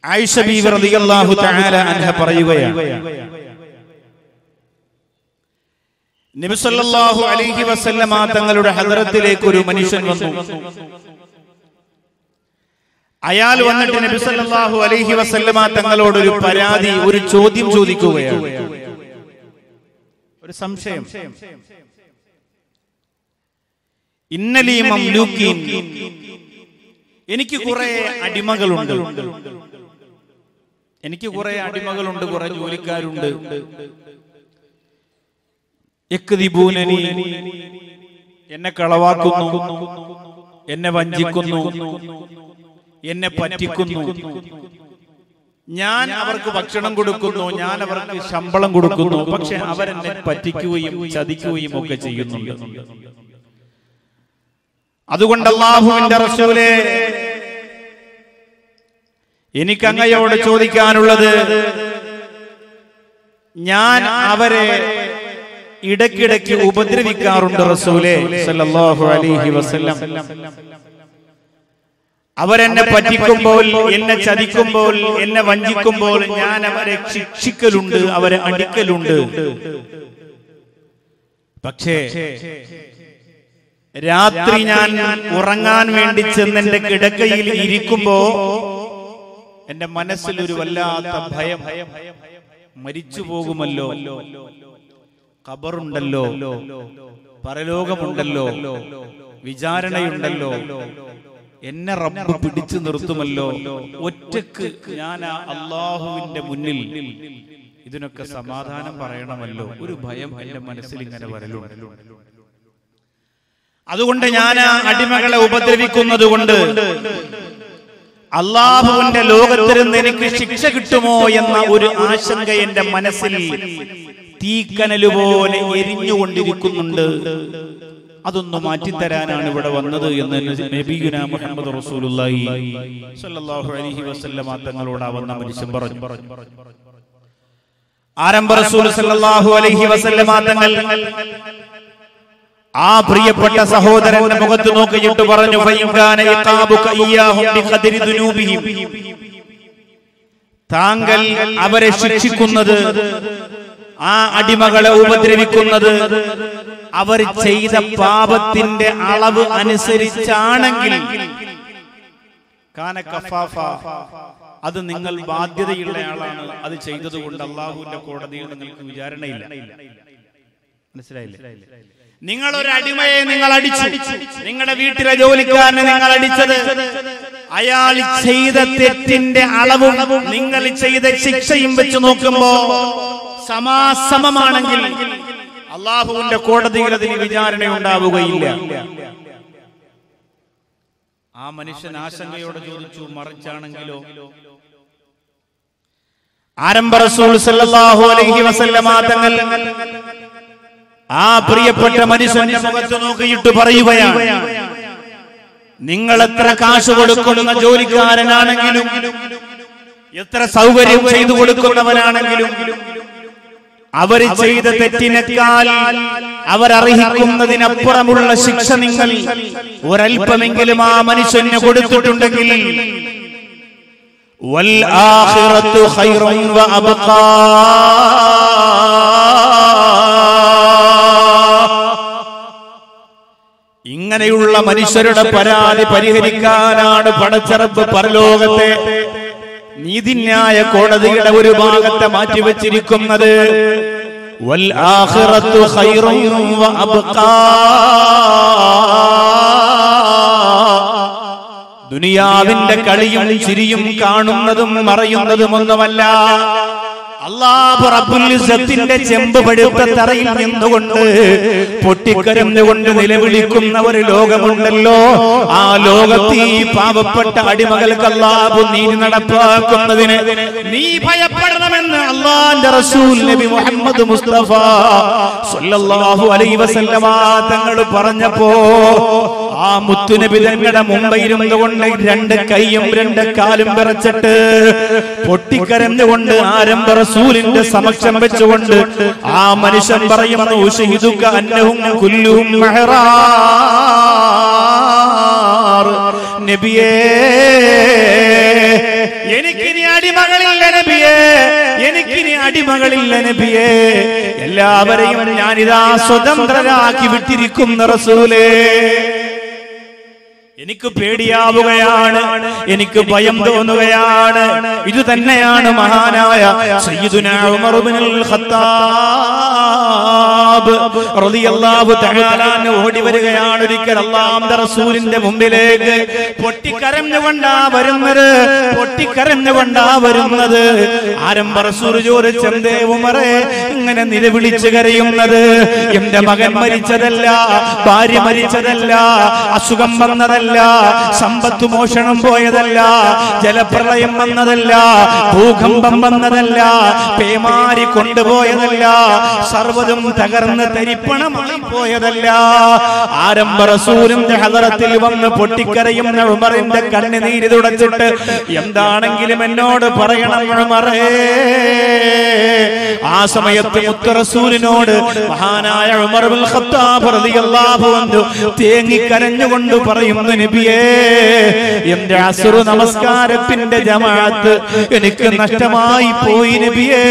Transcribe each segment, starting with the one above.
ആയിഷ ബീവി റളിയല്ലാഹു തആല അൻഹ പറയുകയാണ് നബി സല്ലല്ലാഹു അലൈഹി വസല്ലമ തങ്ങളുടെ ഹദ്റത്തിലേക്ക് ഒരു മനുഷ്യൻ വന്നു അയാൾ വന്നിട്ട് നബി സല്ലല്ലാഹു അലൈഹി വസല്ലമ തങ്ങളോട് ഒരു പരാതി ഒരു ചോദ്യം ചോദിക്കുകയാണ് ഒരു സംശയം ഇന്നലീ മംലൂക്കീൻ എനിക്ക് കുറെ അടിമകളുണ്ട് എനിക്ക് കുറെ അടിമകളുണ്ട് കുറെ ജോലിക്കാരുണ്ട് യക്തിബൂനനി എന്നെ കളവാക്കുന്നു എന്നെ വഞ്ചിക്കുന്നു എന്നെ പറ്റിക്കുന്നു ഞാൻ അവർക്ക് ഭക്ഷണം കൊടുക്കുന്നു ഞാൻ അവർക്ക് ശമ്പളം കൊടുക്കുന്നു പക്ഷെ അവരെന്നെ പറ്റിക്കുകയും ചതിക്കുകയും ഒക്കെ ചെയ്യുന്നുണ്ട് അതുകൊണ്ട് അള്ളാഹുവിന്റെ റസൂലെ എനിക്ക് അങ്ങയോട് ചോദിക്കാനുള്ളത് ഞാൻ അവരെ ഇടയ്ക്കിടയ്ക്ക് ഉപദ്രവിക്കാറുണ്ട് റസൂലെ സല്ലല്ലാഹു അലൈഹി വസല്ലം അവരെന്നെ പറ്റിക്കുമ്പോൾ എന്നെ ചതിക്കുമ്പോൾ എന്നെ വഞ്ചിക്കുമ്പോൾ ഞാൻ അവരെ ശിക്ഷിക്കലുണ്ട് അവരെ അടിക്കലുണ്ട് പക്ഷേ രാത്രി ഞാൻ ഉറങ്ങാൻ വേണ്ടി ചെന്ന് എന്റെ കിടക്കയിൽ ഇരിക്കുമ്പോ എന്റെ മനസ്സിൽ ഒരു വല്ലാത്ത ഭയം മരിച്ചു പോകുമല്ലോ ഖബറുണ്ടല്ലോ പരലോകമുണ്ടല്ലോ വിചാരണയുണ്ടല്ലോ എന്നെ റബ്ബ് പിടിച്ചു നിർത്തുമല്ലോ ഒറ്റക്ക് ഞാൻ ആ അള്ളാഹുവിന്റെ മുന്നിൽ ഇതിനൊക്കെ സമാധാനം പറയണമല്ലോ ഒരു ഭയം എന്റെ മനസ്സിൽ ഇങ്ങനെ വരലുണ്ട് അതുകൊണ്ട് ഞാൻ ആ അടിമകളെ ഉപദ്രവിക്കുന്നത് കൊണ്ട് അള്ളാഹുവിന്റെ ലോകത്തിൽ നിന്ന് എനിക്ക് ശിക്ഷ കിട്ടുമോ എന്ന ഒരു ആശങ്ക എന്റെ മനസ്സിൽ തീക്കനല് പോലെ എരിഞ്ഞുകൊണ്ടിരിക്കുന്നുണ്ട് അതൊന്ന് മാറ്റിത്തരാനാണ് ഇവിടെ വന്നത് എന്ന് നബീന മുഹമ്മദ് റസൂലുള്ളാഹി സ്വല്ലല്ലാഹു അലൈഹി വസല്ലമ തങ്ങളോട് ആ വന്ന മനുഷ്യൻ പറഞ്ഞു ആരംഭ റസൂൽ സല്ലല്ലാഹു അലൈഹി വസല്ലമ തങ്ങൾ ആ പ്രിയപ്പെട്ട സഹോദരന്റെ മുഖത്ത് നോക്കിയിട്ട് പറഞ്ഞു ഫൈൻകാന ഇഖാബുക ഇയ്യാഹും ബിഖദരി ദുനൂബിഹിം താങ്കൾ അവരെ ശിക്ഷിക്കുന്നത് ആ അടിമകളെ ഉപദ്രവിക്കുന്നത് അവർ ചെയ്ത പാപത്തിന്റെ അളവ് അനുസരിച്ചാണെങ്കിൽ കാന കഫാഫ അത് നിങ്ങൾ ബാധ്യതയുള്ള ആളാണ് അത് ചെയ്തതുകൊണ്ട് അള്ളാഹുവിന്റെ കോടതിയിൽ നിങ്ങൾക്ക് വിചാരണയില്ല മനസ്സിലായില്ലേ നിങ്ങൾ ഒരു അടിമയെ നിങ്ങൾ അടിച്ചു നിങ്ങളുടെ വീട്ടിലെ ജോലിക്കാരനെ നിങ്ങൾ അടിച്ചത് അയാൾ ചെയ്ത തെറ്റിന്റെ അളവും നിങ്ങൾ ചെയ്ത ശിക്ഷയും വെച്ച് നോക്കുമ്പോ സമാസമമാണെങ്കിൽ അള്ളാഹുവിന്റെ കോടതിയിൽ അതിന് വിചാരണ ഉണ്ടാവുകയില്ല ആ മനുഷ്യൻ ആശങ്കയോടെ ചോദിച്ചു മറിച്ചാണെങ്കിലോ ആരംഭ റസൂൽ സല്ലല്ലാഹു അലൈഹി വസല്ലമ തങ്ങൾ ആ പ്രിയപ്പെട്ട മനുഷ്യന്റെ മുഖത്ത് നോക്കിയിട്ട് പറയുകയാണ് നിങ്ങൾ എത്ര കാശ് കൊടുക്കുന്ന ജോലിക്കാരനാണെങ്കിലും എത്ര സൗകര്യം ചെയ്തു കൊടുക്കുന്നവനാണെങ്കിലും അവർ ചെയ്ത തെറ്റിനേക്കാൾ അവരർഹിക്കുന്നതിനപ്പുറമുള്ള ശിക്ഷ നിങ്ങൾ ഒരൽപ്പമെങ്കിലും ആ മനുഷ്യന് കൊടുത്തിട്ടുണ്ടെങ്കിൽ والآخرة خير وأبقى ഇങ്ങനെയുള്ള മനുഷ്യരുടെ പരാതി പരിഹരിക്കാനാണ് പടച്ചറപ്പ് പരലോകത്തെ നീതിന്യായ കോടതിയുടെ ഒരു ഭാഗത്തെ മാറ്റിവെച്ചിരിക്കുന്നത് വൽ ആഖിറത്തു ഖൈറും വഅബ്ഖാ. ദുനിയാവിന്റെ കളിയും ചിരിയും കാണുന്നതും മറയുന്നതും ഒന്നുമല്ല അള്ളാഹു റബ്ബുൽ ഇസ്സത്തിന്റെ ചെമ്പ് പഴുത്ത തറയിൽ നിന്നുകൊണ്ട് പൊട്ടിക്കരഞ്ഞുകൊണ്ട് നിലവിളിക്കുന്ന ഒരു ലോകമുണ്ടല്ലോ ആ ലോകത്ത് ഈ പാവപ്പെട്ട അടിമകൾക്ക് അള്ളാഹു നീതി നടപ്പാക്കുന്നതിന് നീ ഭയപ്പെടണമെന്ന് അള്ളാന്റെ റസൂൽ നബി മുഹമ്മദ് മുസ്തഫ സല്ലല്ലാഹു അലൈഹി വസല്ലമ തങ്ങൾ പറഞ്ഞപ്പോ ആ മുത്തുനബി തങ്ങളുടെ മുമ്പയിരുന്ന് കൊണ്ട് രണ്ട് കൈയും രണ്ട് കാലും വിറച്ചിട്ട് പൊട്ടിക്കരഞ്ഞുകൊണ്ട് ആരംഭ റസൂലിന്റെ സമക്ഷം വെച്ചുകൊണ്ട് ആ മനുഷ്യൻ പറയുന്നു ഷഹിദുക അന്നഹും കുല്ലുഹും മെഹ്റാർ നബിയേ എനിക്ക് നീ ഇനി അടിമകളില്ല നബിയേ എനിക്കിനി അടിമകളില്ല നബിയേ എല്ലാവരെയും ഞാനിതാ സ്വതന്ത്രരാക്കി വിട്ടിരിക്കുന്ന റസൂലേ എനിക്ക് പേടിയാവുകയാണ് എനിക്ക് ഭയം തോന്നുകയാണ് ഇത് തന്നെയാണ് മഹാനായ സയ്യിദുനാ ഉമർ ഇബ്നുൽ ഖത്താബ് റളിയല്ലാഹു തആല അൻഹു ഓടി വരികയാണ് ഒരിക്കൽ അല്ലാഹുവിന്റെ റസൂലിന്റെ മുമ്പിലേക്ക് പൊട്ടിക്കരഞ്ഞുകൊണ്ടാ വരുന്നത് പൊട്ടിക്കരഞ്ഞുകൊണ്ടാ വരുന്നത് ആരംഭ റസൂൽ ചോദിച്ചെന്തേ ഉമറേ ഇങ്ങനെ നിലവിളിച്ച് കരയുന്നത് എന്റെ മകൻ മരിച്ചതല്ല ഭാര്യ മരിച്ചതല്ല അസുഖം വന്നതല്ല സമ്പത്ത് മോഷണം പോയതല്ല ജലപ്രളയം വന്നതല്ല ഭൂകമ്പം വന്നതല്ല പേമാരി കൊണ്ടുപോയതല്ല സർവ്വതും തകർന്ന് തരിപ്പണമായി പോയതല്ല ആരംഭ റസൂലിന്റെ ഹദറത്തിൽ വന്ന് പൊട്ടിക്കരയുന്ന ഉമറിന്റെ കണ്ണുനീര് തുടച്ചിട്ട് എന്താണെങ്കിലും എന്നോട് പറയണം ഉമറേ ആ സമയത്ത് മുത്ത റസൂലിനോട് മഹാനായ ഉമർ ബിൻ ഖത്താബ് റളിയല്ലാഹു അൻഹു തേങ്ങിക്കരഞ്ഞുകൊണ്ട് പറയുന്നു നബിയേ എന്റെ അസുറു നമസ്കാരത്തിന്റെ ജമാഅത്ത് എനിക്ക് നഷ്ടമായി പോയി നബിയേ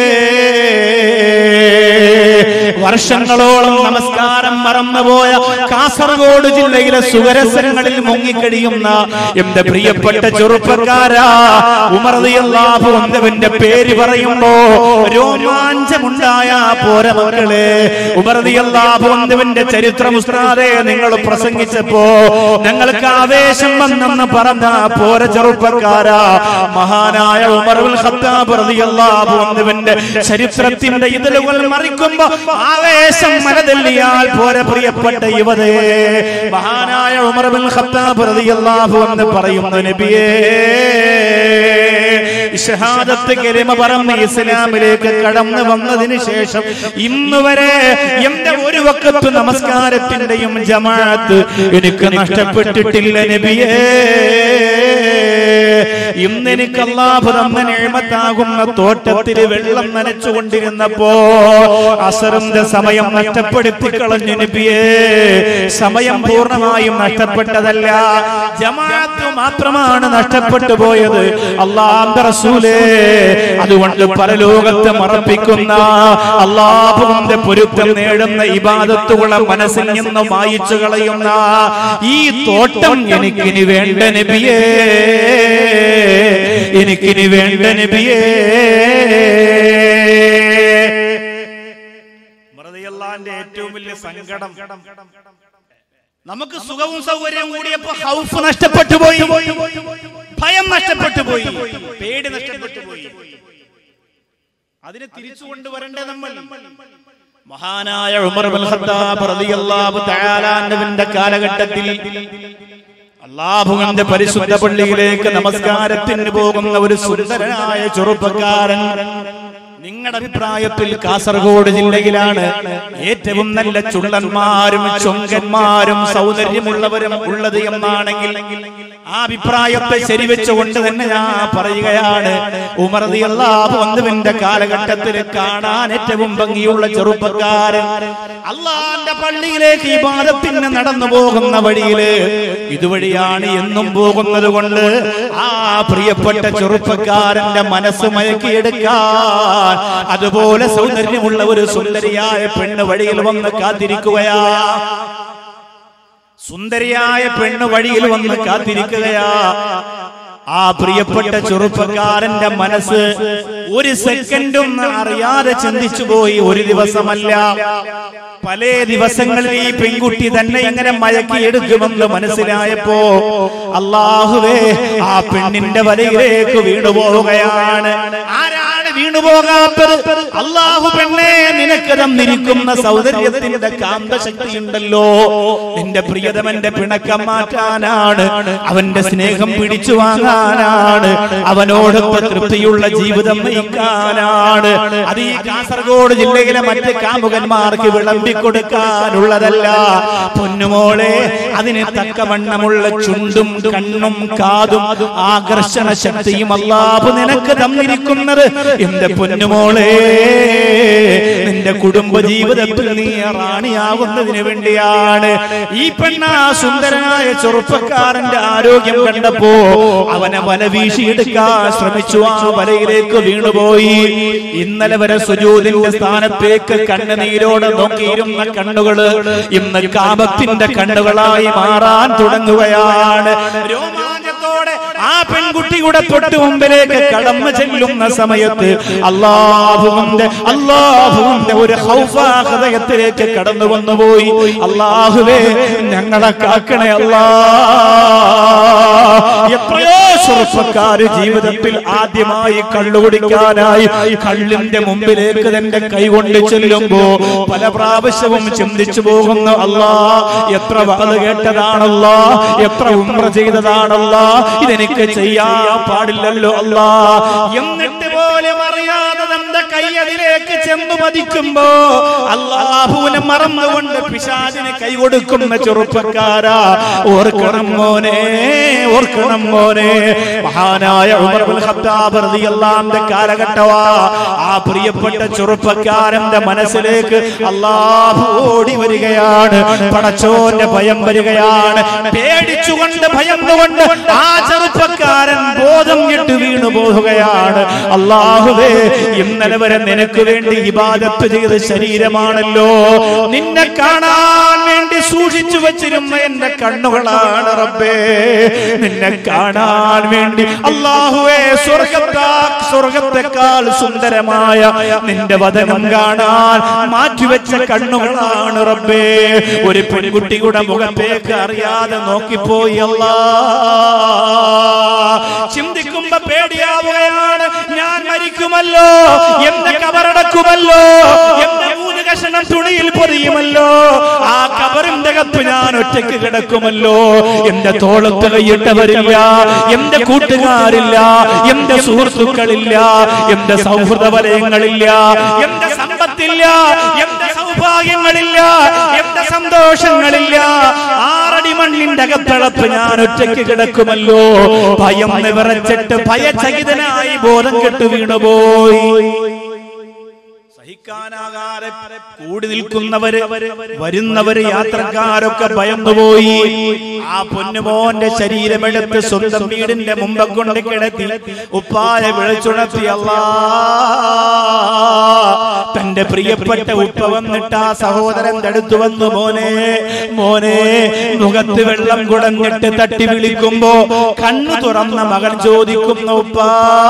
വർഷങ്ങളോളം നമസ്കാരം മറന്നുപോയ കാസർഗോഡ് ജില്ലയിലെ സുഗരസരങ്ങളിൽ മുങ്ങിക്കഴിയുന്ന എന്റെ പ്രിയപ്പെട്ട ചെറുപ്പക്കാരാ ഉമർദിയല്ലാഹു അന്തവന്റെ പേര് പറയുമ്പോ രോമാഞ്ചമുണ്ടായ പോര മക്കളെ ഉമർദിയല്ലാഹു അന്തവന്റെ ചരിത്രം ഉസ്താദെ നിങ്ങൾ പ്രസംഗിച്ചപ്പോ ഞങ്ങൾക്ക് ആവേശം വന്നെന്ന് പറഞ്ഞ പോര ചെറുപ്പക്കാരാ മഹാനായ ഉമറുൽ ഖത്താബ് റളിയല്ലാഹു അൻഹുവിന്റെ ചരിത്രത്തിന്റെ ഇതളുകൾ മറിക്കുമ്പോ ആവേശം മനതെല്ലിയാൽ പോരെ പ്രിയപ്പെട്ട യുവതേ മഹാനായ ഉമർ ബിൻ ഖത്താബ് റളിയല്ലാഹു അൻഹു പറയുന്നു നബിയേ ഷഹാദത്ത് കലിമ പറഞ്ഞ് ഇസ്ലാമിലേക്ക് കടന്നു വന്നതിന് ശേഷം ഇന്ന് വരെ എന്റെ ഒരു വക്കത്ത് നമസ്കാരത്തിന്റെയും ജമാഅത്ത് എനിക്ക് നഷ്ടപ്പെട്ടിട്ടില്ല നബിയേ ഇന്ന് എനിക്ക് അള്ളാഹു തന്ന നേമത്താകുന്ന തോട്ടത്തിൽ വെള്ളം നനച്ചുകൊണ്ടിരുന്നപ്പോ അസറിന്റെ സമയം നഷ്ടപ്പെടുത്തി കളഞ്ഞു നബിയേ സമയം പൂർണ്ണമായും നഷ്ടപ്പെട്ടതല്ല ജമാഅത്ത് മാത്രമാണ് നഷ്ടപ്പെട്ടു പോയത് അള്ളാഹുന്റെ റസൂലേ അതുകൊണ്ട് പരലോകത്തെ മറപ്പിക്കുന്ന അള്ളാഹുവിന്റെ പൊരുത്തം നേടുന്ന ഇബാദത്തുകളെ മനസ്സിൽ നിന്ന് വായിച്ചു കളയുന്ന ഈ തോട്ടം എനിക്കിനി വേണ്ട നബിയേ എനിക്കിനി വേണ്ട നബിയേ മറുതയല്ലാന്റെ ഏറ്റവും വലിയ സങ്കടം നമുക്ക് സുഖവും സൗകര്യവും കൂടിയപ്പോ ഹൗഫ് നഷ്ടപ്പെട്ടു പോയി ഭയം നഷ്ടപ്പെട്ടു പോയി പേടി നഷ്ടപ്പെട്ടു പോയി അതിനെ തിരിച്ചു കൊണ്ടുവരണ്ടേ നമ്മൾ മഹാനായ ഉമർ ബിൻ ഖത്താബ് റളിയല്ലാഹു തആല അൻഹുവിന്റെ കാലഘട്ടത്തിൽ അള്ളാഹുവിന്റെ പരിശുദ്ധ പള്ളിയിലേക്ക് നമസ്കാരത്തിന് പോകുന്ന ഒരു സുന്ദരനായ ചെറുപ്പക്കാരൻ നിങ്ങളുടെ അഭിപ്രായത്തിൽ കാസർഗോഡ് ജില്ലയിലാണ് ഏറ്റവും നല്ല ചുള്ളന്മാരും ചൊങ്കന്മാരും സൗന്ദര്യമുള്ളവരും ഉള്ളത് എന്നാണെങ്കിൽ ആ അഭിപ്രായത്തെ ശരിവെച്ചുകൊണ്ട് തന്നെ ഞാൻ പറയുകയാണ് ഉമർദി അള്ളാഹു അന്നുവിന്റെ കാലഘട്ടത്തിൽ കാണാൻ ഏറ്റവും ഭംഗിയുള്ള ചെറുപ്പക്കാരൻ അള്ളാന്റെ പള്ളിയിലേക്ക് ഈ പാദത്തിന് നടന്നു പോകുന്ന വഴിയില് ഇതുവഴിയാണ് എന്നും പോകുന്നത് കൊണ്ട് ആ പ്രിയപ്പെട്ട ചെറുപ്പക്കാരന്റെ മനസ്സ് മയക്കിയെടുക്കാൻ അതുപോലെ സൗന്ദര്യമുള്ള ഒരു സുന്ദരിയായ പെണ്ണ് വഴിയിൽ വന്ന് കാത്തിരിക്കുകയാ സുന്ദരിയായ പെണ്ണ് വഴിയിൽ വന്ന് കാത്തിരിക്കുകയാ ആ പ്രിയപ്പെട്ട ചെറുപ്പക്കാരന്റെ മനസ്സ് ഒരു സെക്കൻഡും അറിയാതെ ചിന്തിച്ചു പോയി ഒരു ദിവസമല്ല പല ദിവസങ്ങളിൽ ഈ പെൺകുട്ടി തന്നെ ഇങ്ങനെ മയക്കിയെടുക്കുമെന്ന് മനസ്സിലായപ്പോ അള്ളാഹുവേ ആ പെണ്ണിന്റെ വലയിലേക്ക് വീണുപോവുകയാണ് ആരാണ് വീണുപോകാത്തത് അള്ളാഹു പെണ്ണെ നിനക്ക് തന്നിരിക്കുന്ന സൗന്ദര്യത്തിന്റെ കാന്തശക്തി ഉണ്ടല്ലോ നിന്റെ പ്രിയതമന്റെ പിണക്കം മാറ്റാനാണ് അവന്റെ സ്നേഹം പിടിച്ചു വാങ്ങാനാണ് അവനോടൊപ്പം തൃപ്തിയുള്ള ജീവിതം നയിക്കാനാണ് അത് ഈ കാസർഗോഡ് ജില്ലയിലെ മറ്റ് കാമുകന്മാർക്ക് വിളമ്പി കൊടുക്കാനുള്ളതല്ല പൊന്നുമോളെ അതിന് തക്കവണ്ണമുള്ള ചുണ്ടും കണ്ണും കാതും ആകർഷണ ശക്തിയും അല്ലാഹു നിനക്ക് തന്നിരിക്കുന്നത് എന്റെ പൊന്നുമോളെ നിന്റെ നിന്റെ കുടുംബ ജീവിതത്തിൽ നീ റാണിയാകുന്നതിന് വേണ്ടിയാണ് ഈ പെണ്ണ സുന്ദരനായ ചെറുപ്പക്കാരന്റെ ആരോഗ്യം കണ്ടപ്പോ അവനെ വല വീശിയെടുക്കാൻ ശ്രമിച്ചു ആ വലയിലേക്ക് വീണുപോയി ഇന്നലെ വരെ സുജൂദിന്റെ സ്ഥാനത്തേക്ക് കണ്ണുനീരോടെ നോക്കിയിരുന്ന കണ്ണുകള് ഇന്ന് കാമത്തിന്റെ കണ്ണുകളായി മാറാൻ തുടങ്ങുകയാണ് രോമാഞ്ചത്തോടെ ആ പെൺകുട്ടിയുടെ തൊട്ട് മുമ്പിലേക്ക് കടന്നു ചെല്ലുന്ന സമയത്ത് അള്ളാഹുവിന്റെ അള്ളാഹുവിന്റെ ഒരു ഹൗഫാ ഹൃദയത്തിലേക്ക് കടന്നു വന്നുപോയി അള്ളാഹുവേ ഞങ്ങളെ കാക്കണേ അല്ലാ എത്രയോ ചെറുപ്പക്കാര് ജീവിതത്തിൽ ആദ്യമായി കള്ളു കുടിക്കാനായി കള്ളിന്റെ മുമ്പിലേക്ക് തന്റെ കൈകൊണ്ട് ചെല്ലുമ്പോ പല പ്രാവശ്യവും ചിന്തിച്ചു പോകുന്നു അല്ലാ എത്ര വാത് കേട്ടതാണല്ലോ എത്ര ഉമ്ര ചെയ്തതാണല്ലോ ഇതെനിക്ക് ചെയ്യാൻ പാടില്ലല്ലോ അല്ലാ എന്നിട്ട് പോലും അറിയാതെ നമ്മുടെ കൈ അതിലേക്ക് ചെന്നു പതിക്കുമ്പോ അള്ളാഹുവിനെ മറന്നുകൊണ്ട് പിശാചിന് കൈ കൊടുക്കുന്ന ചെറുപ്പക്കാരാ ഓർക്കണം മോനെ ഓർക്കണം മോനെ മഹാനായ ഉമർ ഇബ്നുൽ ഖത്താബ് റളിയല്ലാഹുവിന്റെ കാലഘട്ടവാ ആ പ്രിയപ്പെട്ട ചെറുപ്പക്കാരന്റെ മനസ്സിലേക്ക് അള്ളാഹു ഓടി വരികയാണ് പടച്ചോന്റെ ഭയം വരികയാണ് പേടിച്ചുകൊണ്ട് ഭയന്നുകൊണ്ട് ആ ചെറുപ്പക്കാരൻ ബോധം കെട്ട് വീണു പോകുകയാണ് അള്ളാഹുവേ ഇന്നലെ വരെ നിനക്ക് വേണ്ടി ഇബാദത്ത് ചെയ്ത ശരീരമാണല്ലോ നിന്നെ കാണാൻ വേണ്ടി സൂക്ഷിച്ചു വെച്ചിരുന്ന എന്റെ കണ്ണുകളാണ് റബ്ബേ നിന്നെ കാണാൻ വേണ്ടി അള്ളാഹുവേ സ്വർഗത്താ സ്വർഗത്തെക്കാൾ സുന്ദരമായ നിന്റെ വദനം കാണാൻ മാറ്റിവെച്ച കണ്ണുകളാണ് റബ്ബേ ഒരു പെൺകുട്ടിയുടെ മുഖത്തേക്ക് അറിയാതെ നോക്കിപ്പോയി അല്ലാ ചിന്തിക്കുമ്പോ പേടിയാവുകയാണ് ഞാൻ മരിക്കുമല്ലോ എന്റെ കബറടക്കുമല്ലോ എന്റെ മൂന്ന് കഷണം തുണിയിൽ പൊതിയുമല്ലോ ആ കബറിന്റെ കത്ത് ഞാൻ ഒറ്റയ്ക്ക് കിടക്കുമല്ലോ എന്റെ തോളത്ത് കൈയിട്ടവരില്ല എന്റെ കൂട്ടുകാരില്ല എന്റെ സുഹൃത്തുക്കളില്ല എന്റെ സൗഹൃദ വലയങ്ങളില്ല എന്റെ സമ്പത്തില്ല എന്റെ സൗഭാഗ്യങ്ങളില്ല എന്റെ സന്തോഷങ്ങളില്ല ആറടി മണ്ണിന്റെ അകത്തളപ്പ് ഞാൻ ഒറ്റയ്ക്ക് കിടക്കുമല്ലോ ഭയം നിറച്ചിട്ട് ഭയചകിതനായി ബോധം കെട്ട് വീണുപോയി സഹിക്കാനാകാതെ കൂടി നിൽക്കുന്നവര് വരുന്നവര് യാത്രക്കാരൊക്കെ ഭയന്നുപോയി ആ പൊന്നുമോന്റെ ശരീരമെടുത്ത് സ്വന്തം വീടിന്റെ മുമ്പ് കൊണ്ട് കിടത്തി ഉപ്പായ വിളിച്ചുണർത്തി അല്ലാ തന്റെ പ്രിയപ്പെട്ട ഉപ്പ വന്നിട്ട് ആ സഹോദരൻ തടുത്തു വന്നു മോനെ മോനെ മുഖത്ത് വെള്ളം കുടഞ്ഞിട്ട് തട്ടി വിളിക്കുമ്പോ കണ്ണു തുറന്ന മകൻ ചോദിക്കുന്നു ഉപ്പാ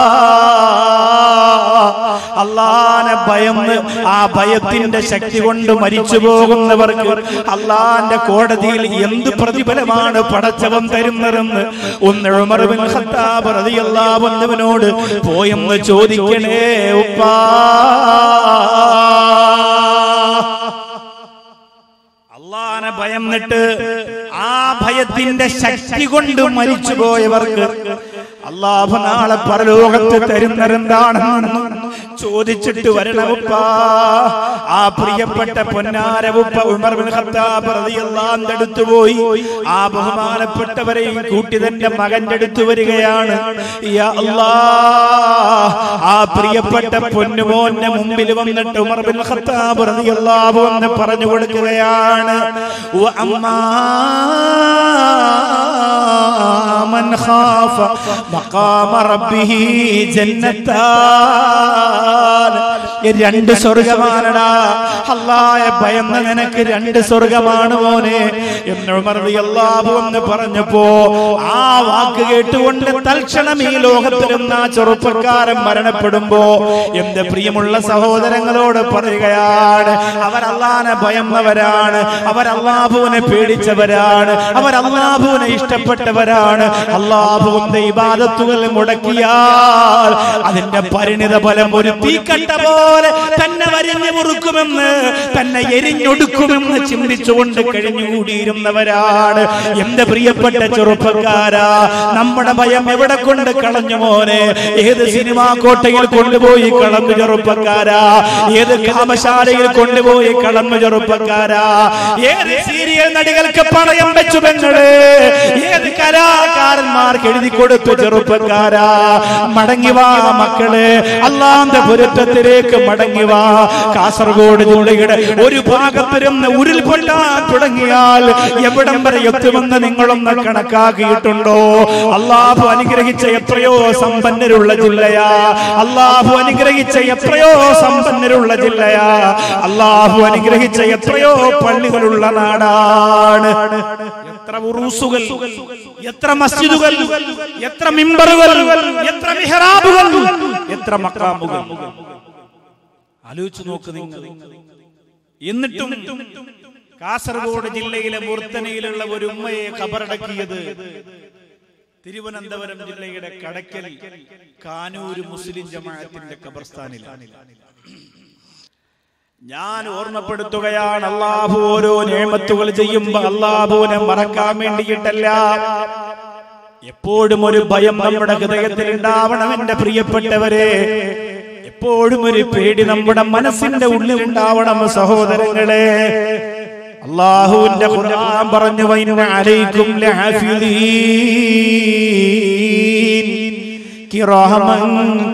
അള്ളാനെ ഭയന്ന് ആ ഭയത്തിന്റെ ശക്തി കൊണ്ട് മരിച്ചു പോകുന്നവർക്ക് അള്ളാന്റെ കോടതിയിൽ എന്ത് പ്രതിഫലമാണ് പടച്ചവൻ തരുന്നതെന്ന് ഒന്ന് ഉമർ ബിൻ ഖത്താബ് റളിയല്ലാഹു അൻഹുവിനോട് പോയെന്ന് ചോദിക്കണേ ഉപ്പാ അള്ളാനെ ഭയന്നിട്ട് ആ ഭയത്തിന്റെ ശക്തി കൊണ്ട് മരിച്ചു പോയവർക്ക് അള്ളാഹു നാളെ പരലോകത്ത് തരുന്നതെന്താണെന്ന് ചോദിച്ചിട്ട് വരണവുപ്പ ആ പ്രിയപ്പെട്ട പൊന്നാരവുപ്പ ഉമർ ബിൻ ഖത്താബ് റളിയല്ലാഹു അൻഹു അടുത്ത് പോയി ആ ബഹുമാനപ്പെട്ടവരെയും കൂട്ടി തന്റെ മകന്റെ അടുത്ത് വരികയാണ് യാ അല്ലാഹ് ആ പ്രിയപ്പെട്ട പൊന്നുമോന്റെ മുമ്പിൽ വന്നിട്ട് ഉമർ ബിൻ ഖത്താബ് റളിയല്ലാഹു അൻഹു പറഞ്ഞു കൊടുക്കുകയാണ് വ അമ്മാ من خاف مقام ربه جنتان രണ്ട് സ്വർഗമാണടാ അല്ലായ ഭയന്ന് നിനക്ക് രണ്ട് സ്വർഗമാണ് മോനെ എന്ന് ഉമർ റളിയല്ലാഹു എന്ന് പറഞ്ഞപ്പോ ആ വാക്ക് കേട്ടുകൊണ്ട് തൽക്ഷണം ഈ ലോകത്തിരുന്ന ആ ചെറുപ്പക്കാരൻ മരണപ്പെടുമ്പോ എന്റെ പ്രിയമുള്ള സഹോദരങ്ങളോട് പറയുകയാണ് അവർ അള്ളാനെ ഭയന്നവരാണ് അവർ അള്ളാഹുവിനെ പേടിച്ചവരാണ് അവർ അള്ളാഹുവിനെ ഇഷ്ടപ്പെട്ടവരാണ് അള്ളാഹുവിന്റെ ഇബാദത്തുകൾ മുടക്കിയാൽ അതിന്റെ പരിണിത ഫലം ഒരു തീക്കട്ട പോലെ തന്നെ വരിഞ്ഞു മുറുക്കുമെന്ന് തന്നെ എരിഞ്ഞൊടുക്കുമെന്ന് ചിന്തിച്ചുകൊണ്ട് കഴിഞ്ഞുകൂടിയിരുന്നവരാണ് എന്റെ പ്രിയപ്പെട്ട ചെറുപ്പക്കാരാ നമ്മുടെ ഭയം എവിടെ കൊണ്ട് കളഞ്ഞു മോനെ ഏത് സിനിമാ കോട്ടയിൽ കൊണ്ടുപോയി കളഞ്ഞു ചെറുപ്പക്കാരാ ഏത് കാമശാലയിൽ കൊണ്ടുപോയി കളഞ്ഞു ചെറുപ്പക്കാരാ ഏത് സീരിയൽ നടികൾക്ക് പണയം വെച്ചു പെങ്ങള് ഏത് കലാകാരന്മാർക്ക് എഴുതി കൊടുത്തു ചെറുപ്പക്കാരാ മടങ്ങി വാ മക്കള് അള്ളാന്റെ പൊരുത്തത്തിലേക്ക് മടങ്ങി വാ കാസർഗോഡ് ജില്ലയുടെ ഒരു ഭാഗത്തിരുന്ന് ഉരുൾപൊട്ടാൻ തുടങ്ങിയാൽ എവിടം വരെ എത്തുമെന്ന് നിങ്ങളൊന്ന് കണക്കാക്കിയിട്ടുണ്ടോ അള്ളാഹു അനുഗ്രഹിച്ച എത്രയോ സമ്പന്നരുള്ള ജില്ലയാ അള്ളാഹു അനുഗ്രഹിച്ച എത്രയോ സമ്പന്നരുള്ള ജില്ലയാ അള്ളാഹു അനുഗ്രഹിച്ച എത്രയോ പള്ളികളുള്ള നാടാണ് എത്ര ഉറൂസുകൾ എത്ര മസ്ജിദുകൾ എത്ര മിമ്പറുകൾ എത്ര മിഹ്റാബുകൾ എത്ര മക്കാമുകൾ ആലോചിച്ചു നോക്ക് നിങ്ങൾ എന്നിട്ടും കാസർഗോഡ് ജില്ലയിലെ മൂർത്തനയിലുള്ള ഒരു ഉമ്മയെ ഖബറടക്കിയത് തിരുവനന്തപുരം ജില്ലയുടെ കടക്കൽ കാനൂര് മുസ്ലിം ജമാഅത്തിന്റെ ഖബർസ്ഥാനിലാണ് ഞാൻ ഓർമ്മപ്പെടുത്തുകയാണ് അള്ളാഹു ഓരോ നിയമത്തുകൾ ചെയ്യുമ്പോ അള്ളാഹുവിനെ മറക്കാൻ വേണ്ടിയിട്ടല്ല എപ്പോഴും ഒരു ഭയം നമ്മുടെ ഹൃദയത്തിൽ ഉണ്ടാവണം എന്റെ പ്രിയപ്പെട്ടവരെ എപ്പോഴും ഒരു പേടി നമ്മുടെ മനസ്സിന്റെ ഉള്ളിൽ ഉണ്ടാവണം സഹോദരങ്ങളെ അള്ളാഹുവിന്റെ ഖുർആൻ പറഞ്ഞു വൈന അലൈക്കും ലഹഫിദീൻ കിറാമൻ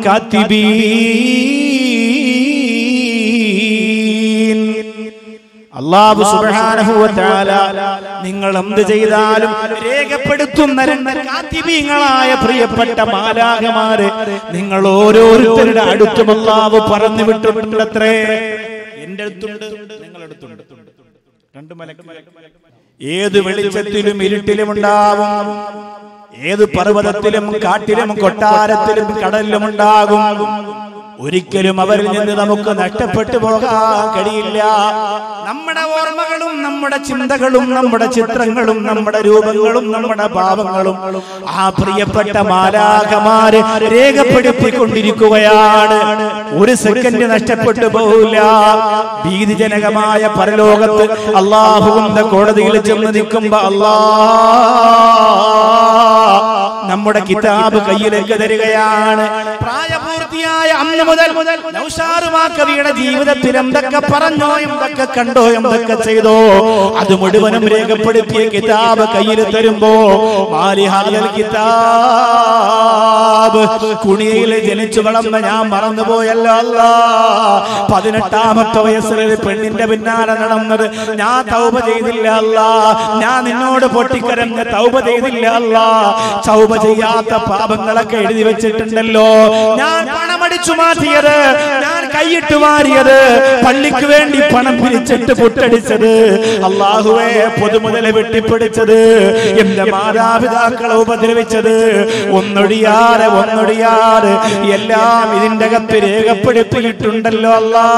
കാത്തിബീൻ അള്ളാഹു സുബ്ഹാനഹു വ തആല നിങ്ങൾ എന്ത് ചെയ്താലും രേഖപ്പെടുത്തുന്ന രണ്ട് കാത്തിബീങ്ങളായ പ്രിയപ്പെട്ട മാലാകമാര് നിങ്ങൾ ഓരോരുത്തരുടെ അടുത്തും അള്ളാഹു പറഞ്ഞു വിട്ടിട്ടുണ്ടത്രേ എന്റെ അടുത്തുണ്ട് നിങ്ങളുടെ അടുത്തുണ്ട് രണ്ട് മലക്ക് ഏത് വെളിച്ചത്തിലും ഇരുട്ടിലും ഉണ്ടാവും ഏത് പർവ്വതത്തിലും കാട്ടിലും കൊട്ടാരത്തിലും കടലിലും ഉണ്ടാകും ഒരിക്കലും അവരിൽ നിന്ന് നമുക്ക് നഷ്ടപ്പെട്ടു പോകാൻ കഴിയില്ല നമ്മുടെ ഓർമ്മകളും നമ്മുടെ ചിന്തകളും നമ്മുടെ ചിത്രങ്ങളും നമ്മുടെ രൂപങ്ങളും നമ്മുടെ ഭാവങ്ങളും ആ പ്രിയപ്പെട്ട മാലാകമാര് രേഖപ്പെടുത്തിക്കൊണ്ടിരിക്കുകയാണ് ഒരു സെക്കൻഡ് നഷ്ടപ്പെട്ടു പോകില്ല ഭീതിജനകമായ പരലോകത്ത് അള്ളാഹുവിന്റെ കോടതിയിൽ ചെന്ന് നിൽക്കുമ്പോ അല്ലാ നമ്മുടെ കിതാബ് കയ്യിലേക്ക് തരികയാണ് പ്രായപൂർത്തിയായ അന്ന് മുതൽ നൗഷാറുമാക്കവിയുടെ ജീവിതത്തിൽ എന്തൊക്കെ പറഞ്ഞോ എന്തൊക്കെ കണ്ടോ എന്തൊക്കെ ചെയ്തോ അത് മുഴുവനും രേഖപ്പെടുത്തിയ കിതാബ് കയ്യിൽ തരുമ്പോ മാലിഹാലിയൽ കിതാബ് കുണിയയിൽ ജനിച്ചു വളർന്ന ഞാൻ മറന്നുപോയല്ലോ അല്ല പതിനെട്ടാമത്തെ വയസ്സിൽ ഒരു പെണ്ണിന്റെ പിന്നാലെ നടന്നത് ഞാൻ തൗപ ചെയ്തില്ല അല്ല ഞാൻ നിന്നോട് പൊട്ടിക്കരഞ്ഞ തൗപ ചെയ്തില്ല അല്ല ചൗപ ചെയ്യാത്ത പാപങ്ങളൊക്കെ എഴുതി വെച്ചിട്ടുണ്ടല്ലോ ഞാൻ പണമടിച്ചു മാറ്റിയത് ഞാൻ കൈയിട്ട് മാറിയത് പള്ളിക്ക് വേണ്ടി പണം പിരിച്ചിട്ട് പുട്ടടിച്ചത് അള്ളാഹുവെ പൊതുമുതലെ വെട്ടിപ്പിടിച്ചത് എന്റെ മാതാപിതാക്കളെ ഉപദ്രവിച്ചത് ഒന്നൊടിയാറ് ഒന്നൊടിയാറ് എല്ലാം ഇതിന്റെ അകത്ത് രേഖപ്പെടുത്തിയിട്ടുണ്ടല്ലോ അല്ലാ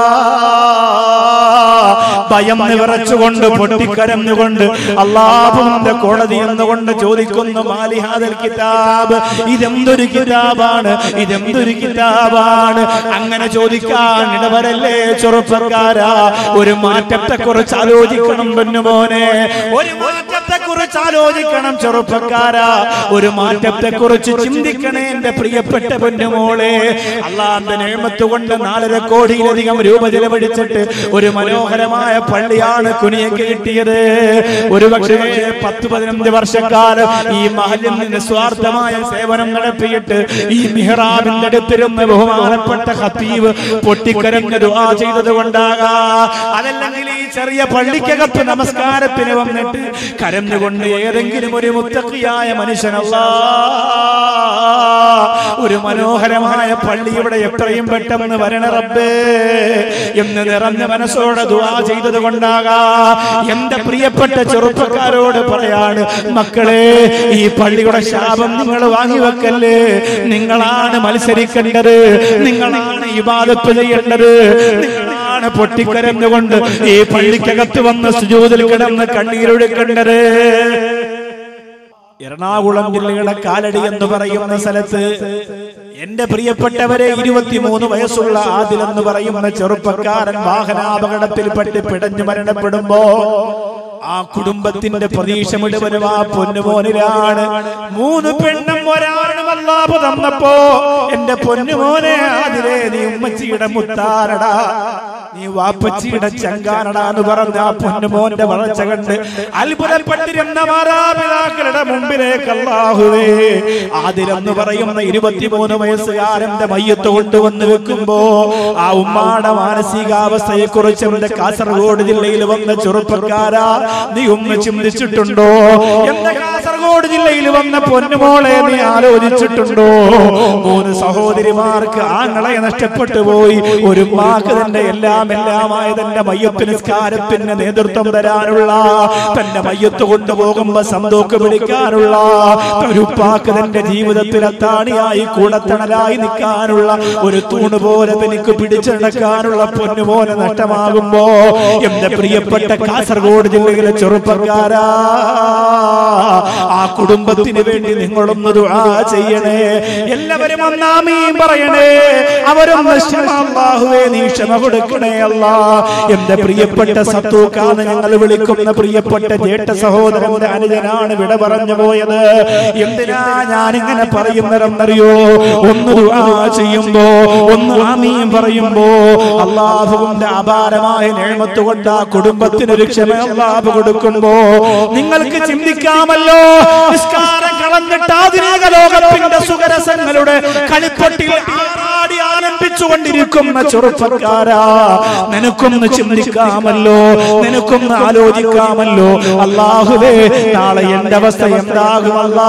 ഭയം നിറച്ചുകൊണ്ട് പൊട്ടിക്കരഞ്ഞുകൊണ്ട് അള്ളാഹുവിന്റെ കോടതി എന്നുകൊണ്ട് ചോദിക്കുന്നു മാലിഹാദൽ കിതാബ് ഇതെന്തൊരു കിതാബാണ് ഇതെന്തൊരു കിതാബാണ് അങ്ങനെ ചോദിക്കാൻ ഇടവരല്ലേ ചെറുപ്പക്കാരാ ഒരു മാറ്റത്തെ കുറിച്ച് ആലോചിക്കണം പൊന്നുമോനെ ഒരു മാറ്റത്തെ കുറിച്ച് ആലോചിക്കണം ചെറുപ്പക്കാരാ ഒരു മാറ്റത്തെ കുറിച്ച് ചിന്തിക്കണേ എന്റെ പ്രിയപ്പെട്ട പൊന്നുമോളെ അള്ളാന്റെ നേമത്ത് കൊണ്ട് നാലര കോടിയിലധികം രൂപ ചെലവഴിച്ചിട്ട് ഒരു മനോഹരമായ പള്ളിയാണ് കുനിയൊക്കെ കിട്ടിയത് ഒരു പക്ഷേ പത്ത് പതിനഞ്ച് വർഷക്കാലം ഈ മഹലിൽ നിസ്വാർത്ഥമായ സേവനം നടത്തിയിട്ട് ഈ മിഹ്റാബിന്റെ അടുത്തിരുന്ന് ബഹുമാനപ്പെട്ട ഖത്തീബ് പൊട്ടിക്കരഞ്ഞ് ദുആ ചെയ്തത് കൊണ്ടാകാ അതല്ലെങ്കിൽ ഈ ചെറിയ പള്ളിക്കകത്ത് നമസ്കാരത്തിന് വന്നിട്ട് കരഞ്ഞുകൊണ്ട് ഏതെങ്കിലും ഒരു മുത്തക്കിയായ മനുഷ്യനല്ല ഒരു മനോഹരമായ പള്ളി ഇവിടെ എത്രയും പെട്ടെന്ന് വരണ റബ്ബേ എന്ന് നിറഞ്ഞ മനസ്സോടെ ദുആ ചെയ്തത് കൊണ്ടാകാ എന്റെ പ്രിയപ്പെട്ട ചെറുപ്പക്കാരോട് പറയാണ് മക്കളെ ഈ പള്ളിയുടെ ശാപം നിങ്ങൾ വാങ്ങിവെക്കല്ലേ നിങ്ങളാണ് മത്സരിക്കേണ്ടത് നിങ്ങളാണ് ഇബാദത്ത് ചെയ്യേണ്ടത് നിങ്ങളാണ് പൊട്ടിക്കരഞ്ഞുകൊണ്ട് ഈ പള്ളിക്കകത്ത് വന്ന് സുജൂതിൽ കിടന്ന് കണ്ണീരൊഴുക്കേണ്ടത് എറണാകുളം ജില്ലയുടെ കാലടി എന്ന് പറയുന്ന സ്ഥലത്ത് എന്റെ പ്രിയപ്പെട്ടവരെ ഇരുപത്തിമൂന്ന് വയസ്സുള്ള ആദിൽ എന്ന് പറയുന്ന ചെറുപ്പക്കാരൻ വാഹനാപകടത്തിൽപ്പെട്ട് പിടഞ്ഞു മരണപ്പെടുമ്പോ ആ കുടുംബത്തിന്റെ പ്രതീക്ഷ മുഴുവനും ആ പൊന്നുമോനിലാണ് മൂന്ന് പെണ്ണും ഒരാളും അല്ലാഹു തന്നപ്പോ എന്റെ പൊന്നുമോനെ അതിലെ നീ ഉമ്മച്ചിയുടെ മുത്താരടാ നീ വാപ്പച്ചിയുടെ ചങ്കാനടാ എന്ന് പറഞ്ഞ ആ പൊന്നുമോന്റെ വളർച്ച കണ്ട് അത്ഭുതപ്പെട്ടിരുന്ന മാതാപിതാക്കളുടെ മുമ്പിലേക്ക് അല്ലാഹുവേ ആദിലെന്ന് പറയുന്ന ഇരുപത്തിമൂന്ന് വയസ്സുകാരന്റെ മയ്യത്ത് കൊണ്ടുവന്ന് വെക്കുമ്പോ ആ ഉമ്മാടെ മാനസികാവസ്ഥയെ കുറിച്ച് എന്റെ കാസർഗോഡ് ജില്ലയിൽ വന്ന ചെറുപ്പക്കാരാ നീ ഒന്ന് ചിന്തിച്ചിട്ടുണ്ടോ എന്റെ കാസർഗോഡ് ജില്ലയിൽ വന്ന പൊന്നുമോളെ നീ ആലോചിച്ചിട്ടുണ്ടോ മൂന്ന് സഹോദരിമാർക്ക് ആങ്ങളെ നഷ്ടപ്പെട്ടു പോയി ഒരു മാക്ക് തന്റെ എല്ലാം എല്ലാമായ തന്റെ മയ്യപ്പ് നിസ്കാരത്തിന് നേതൃത്വം തരാനുള്ള തന്റെ മയ്യത്ത് കൊണ്ടുപോകുമ്പോ സന്തോക്ക് പിടിക്കാനുള്ള ഒരു ഉപ്പാക്ക് തന്റെ ജീവിതത്തിൽ അത്താണിയായി കൂടത്തണലായി നിൽക്കാനുള്ള ഒരു തൂണ് പോലെ തനിക്ക് പിടിച്ചെടുക്കാനുള്ള പൊന്നുപോലെ നഷ്ടമാകുമ്പോ എന്റെ പ്രിയപ്പെട്ട കാസർഗോഡ് ജില്ലയിലെ ചെറുപ്പക്കാരാ ആ കുടുംബത്തിന് വേണ്ടി നിങ്ങളൊന്ന് ദുആ ചെയ്യണേ എല്ലാവരും ഒന്നാമീം പറയണേ അവരൊന്ന് ക്ഷമ അല്ലാഹുവേ നീ ക്ഷമ കൊടുക്കണേ അല്ലാ എന്റെ പ്രിയപ്പെട്ട സത്തൂക്കാന്ന് ഞങ്ങൾ വിളിക്കുന്ന പ്രിയപ്പെട്ട ജേട്ട സഹോദരന്റെ അനുജനാണ് വിട പറഞ്ഞു പോയത് എന്തിനാ ഞാൻ ഇങ്ങനെ പറയുന്നതെന്നറിയോ ഒന്ന് ദുആ ചെയ്യുമ്പോ ഒന്ന് ആമീൻ പറയുമ്പോ അള്ളാഹുവിന്റെ അപാരമായ നേമത്ത് കൊണ്ട് ആ കുടുംബത്തിനൊരു ക്ഷമ അള്ളാഹു കൊടുക്കുമ്പോ നിങ്ങൾക്ക് ചിന്തിക്കാമല്ലോ നിസ്കാരം കളന്നിട്ട് ആധുനിക ലോകത്തിന്റെ സുഖരസങ്ങളുടെ കളിപ്പട്ടിൽ ആറാടി ആനന്ദിച്ചുകൊണ്ടിരിക്കുന്ന ചെറുപ്പക്കാരാ നിനക്കൊന്ന് ചിന്തിക്കാമല്ലോ നിനക്കൊന്ന് ആലോചിക്കാമല്ലോ അള്ളാഹുവേ നാളെ എന്റെ അവസ്ഥ എന്താകുമല്ല